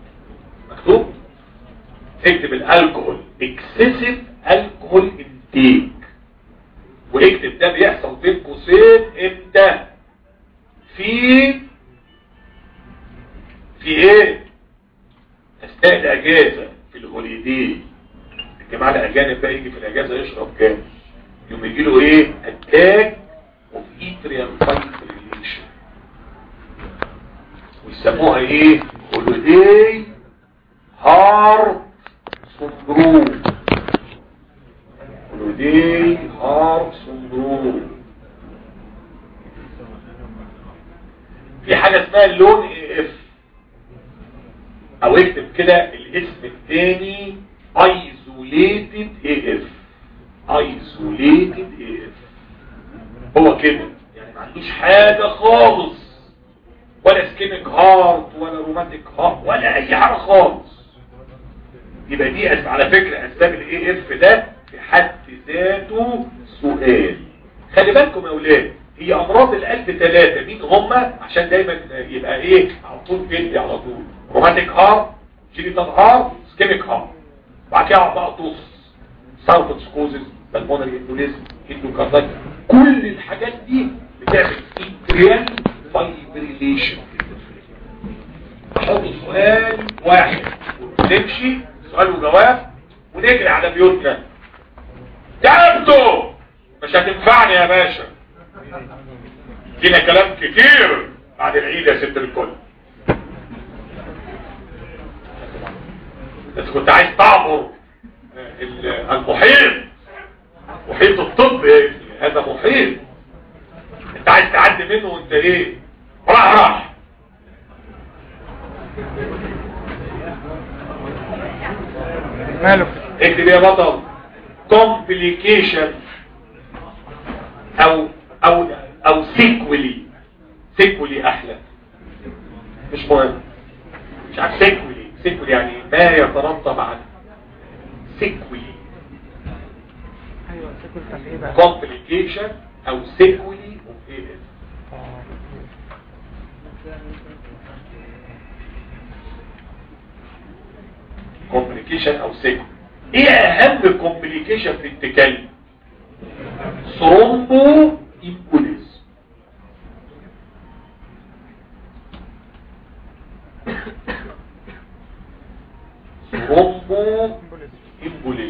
مكتوب اكتب الالكحول excessive alcohol intake في في ايه اثناء الاجازة في الهوليدي الجماعة الاجانب بقى يجي في الاجازة يشرب كام يوم يجي له ايه اتاك اوف اتريال فايبريليشن ويسموها ايه هوليدي هارت سندروم هوليدي هارت سندروم في حاجة اسمها اللون اي اف او اكتب كده الاسم الثاني ايزوليتد اي اف ايزوليتد اي اف هو كده يعني ما عندوش حاجة خالص ولا سكيميك هارت ولا روماتيك هارت ولا اي حاجة خالص يبقى دي أسم على فكرة اسباب الاي اف ده في حد ذاته سؤال خلي بالكم يا اولاد هي امراض القلب ثلاثة مين هما عشان دايما يبقى ايه على طول جدي على طول روماتيك هارت شيريتان هارت سكيميك هارت وبعد كده بقى طوس سارفت سكوزز بالمونري اندوليزم اندوكاردايت كل الحاجات دي بتعمل انتريال فايبريليشن احط سؤال واحد ونمشي سؤال وجواب ونجري على بيوتنا تعبتوا مش هتنفعني يا باشا فينا كلام كتير بعد العيد يا ست الكل انت كنت عايز تعبر المحيط محيط الطب يا ابني هذا محيط انت عايز تعدي منه وانت ايه راح راح ماله اكتب يا بطل complication او او او سيكولي سيكولي احلى مش مهم مش عارف سيكولي سيكولي يعني ما يترتب عن سيكولي ايوه سيكول ايه بقى complication او سيكولي of AS complication او سيكولي ايه اهم complication في التكلم ثرومبو امبوليز ثرومبو امبوليز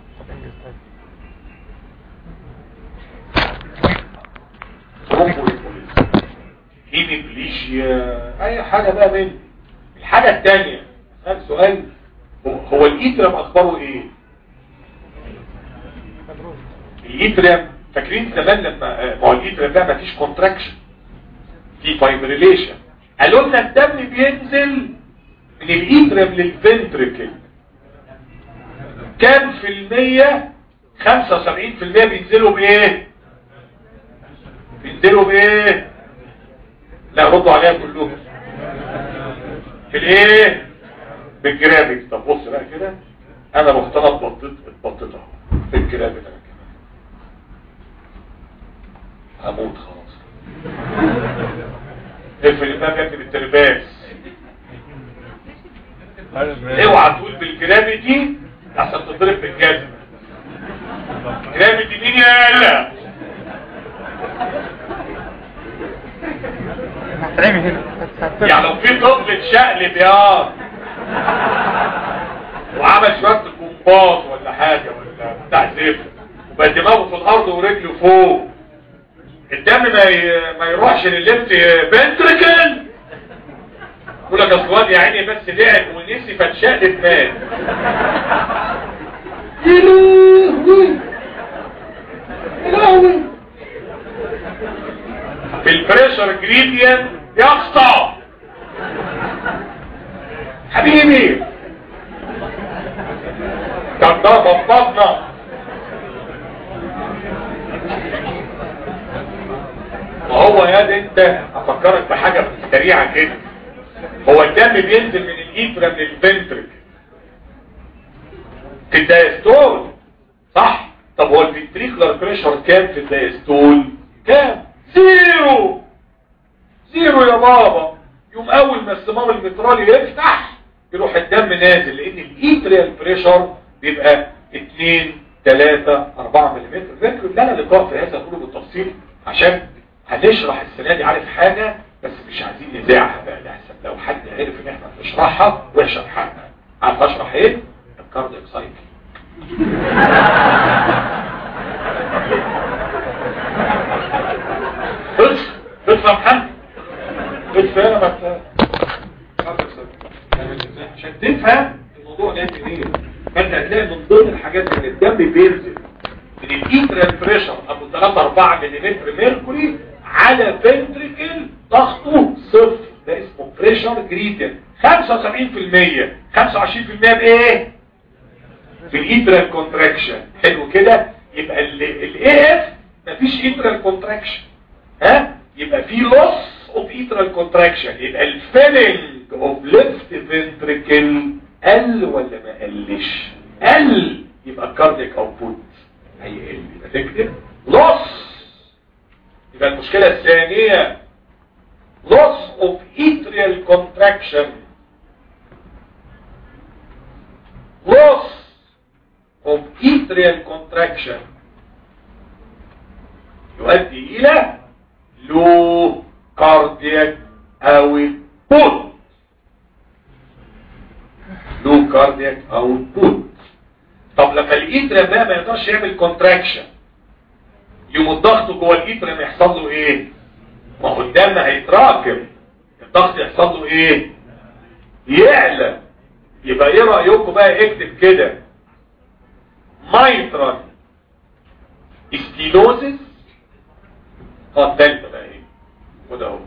ثرومبو امبوليز هيميبليشيا اي حاجة بقى من الحاجة التانية هذا سؤال هو- هو الايترم اخباره ايه الايترم فاكرين زمان لما آه، ما هو الايترم ده مفيش كونتراكشن في فايبريليشن قالوا لنا الدم بينزل من الايترم للفنتركل كام في المية 75 في المية بينزلوا بايه بينزلوا بايه لا ردوا عليها كلهم في الايه بالجرافيك طب بص بقى كده انا رحت انا اتبطيت اتبطيت اهو في الجرافيك انا كمان هموت خلاص اقفل الباب يا ابني بالترباس اوعى تقول بالجرافيتي عشان تضرب بالجزمه جرافيتي مين يا لا هتعمي هنا بس هتفرق. يعني لو في طفل اتشقلب يا وعمل شويه كومباط ولا حاجه ولا بتاع زفت وبقى دماغه في الارض ورجله فوق الدم ما ي... ما يروحش للليفت فنتركل يقول لك اصل واد يا عيني بس لعب ونسي فاتشقلب مات يا لهوي يا لهوي في البريشر جريديان يقطع حبيبي كان ده بطلنا وهو يا ده انت افكرك بحاجة سريعة كده هو الدم بينزل من الايترا من الفنترك في الدايستول صح طب هو الفنتريكولار بريشر كام في الدايستول كام زيرو زيرو يا بابا يوم اول ما الصمام المترالي يفتح يروح الدم نازل لان الايتريال بريشر بيبقى 2 3 4 ملم فاكر لنا لقاء في هذا كله بالتفصيل عشان هنشرح السنه دي عارف حاجه بس مش عايزين نذاعها بقى لحسن لو حد عرف ان احنا بنشرحها وحشه حاجه عارف اشرح ايه الكاردياك سايكل بص بص يا محمد بص انا بس عشان تفهم الموضوع ده منين فانت هتلاقي من ضمن الحاجات ان الدم بينزل من الايترال بريشر ابو 3 4 ملم ميركوري على فنتريكل ضغطه صفر ده اسمه بريشر جريدينت 75% 25% بايه في الايترال كونتراكشن حلو كده يبقى الاي اف مفيش ايترال كونتراكشن ها يبقى في لوس اوف ايترال كونتراكشن يبقى الفيلنج اوف ليفت فنتريكل قل ولا ما قلش قل يبقى الكاردياك اوتبوت هيقل يبقى تكتب لوس يبقى المشكله الثانيه loss of atrial contraction loss of atrial contraction يؤدي الى low cardiac output low cardiac output طب لما الاتريم بقى ما يقدرش يعمل كونتراكشن يقوم الضغط جوه الاتريم يحصل له ايه ما هو الدم هيتراكم الضغط يحصل له ايه يعلى يبقى ايه رايكم بقى اكتب كده مايترال ستينوزس اه الدلتا بقى ايه وده اهو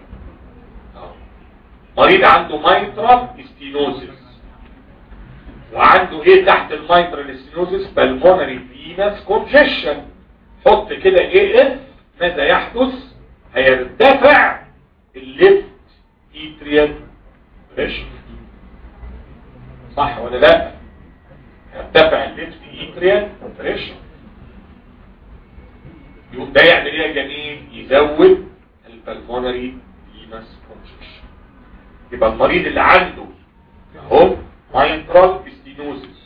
مريض عنده مايترال ستينوزس وعنده ايه تحت المايترال ستينوزس بالمونري فينس كونجيشن حط كده ايه اف ماذا يحدث هيرتفع الليفت ايتريال بريشر صح ولا لا يرتفع الليفت ايتريال بريشر يقوم ده يعمل ايه يا جميل يزود البلمونري فينس كونجيشن يبقى المريض اللي عنده اهو مايترال ستينوزس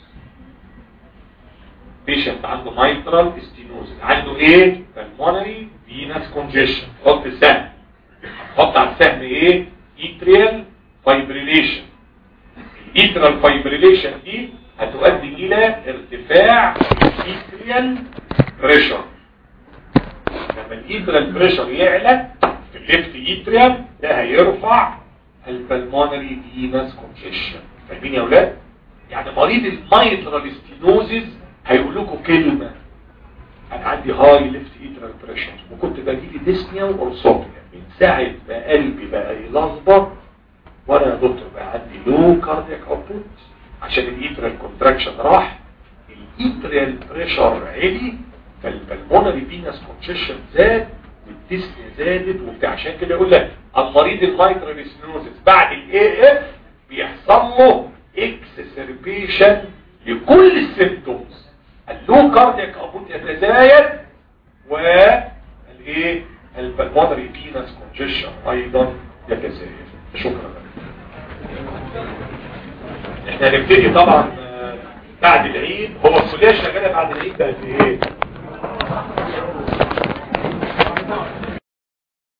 بيشنت عنده مايترال ستينوزس عنده ايه بالمونري فينس كونجيشن حط السهم حط على السهم ايه ايتريال فايبريليشن الايتريال فايبريليشن دي هتؤدي الى ارتفاع الايتريال بريشر لما الايتريال بريشر يعلى في الليفت ايتريال ده هيرفع البلمونري فينس كونجيشن فاهمين يا اولاد يعني مريض المايترال ستينوزز هيقول لكم كلمه انا عندي هاي ليفت ايترال بريشر وكنت بجيلي ديسنيا واورسوبيا من ساعه ما قلبي بقى يلخبط وانا يا دكتور بقى عندي لو كاردياك اوتبوت عشان الايترال كونتراكشن راح الايترال بريشر عالي فالبلمونري فينس كونجيشن زاد والديسنيا زادت وبتاع عشان كده يقول لك المريض المايترال ستينوزس بعد الاي اف بيحصل له اكسسربيشن لكل السيمتومز اللو كاردياك ابوت يتزايد والايه البلمونري فينس كونجيشن ايضا يتزايد شكرا احنا هنبتدي طبعا بعد العيد هو الكليه شغاله بعد العيد بقت ايه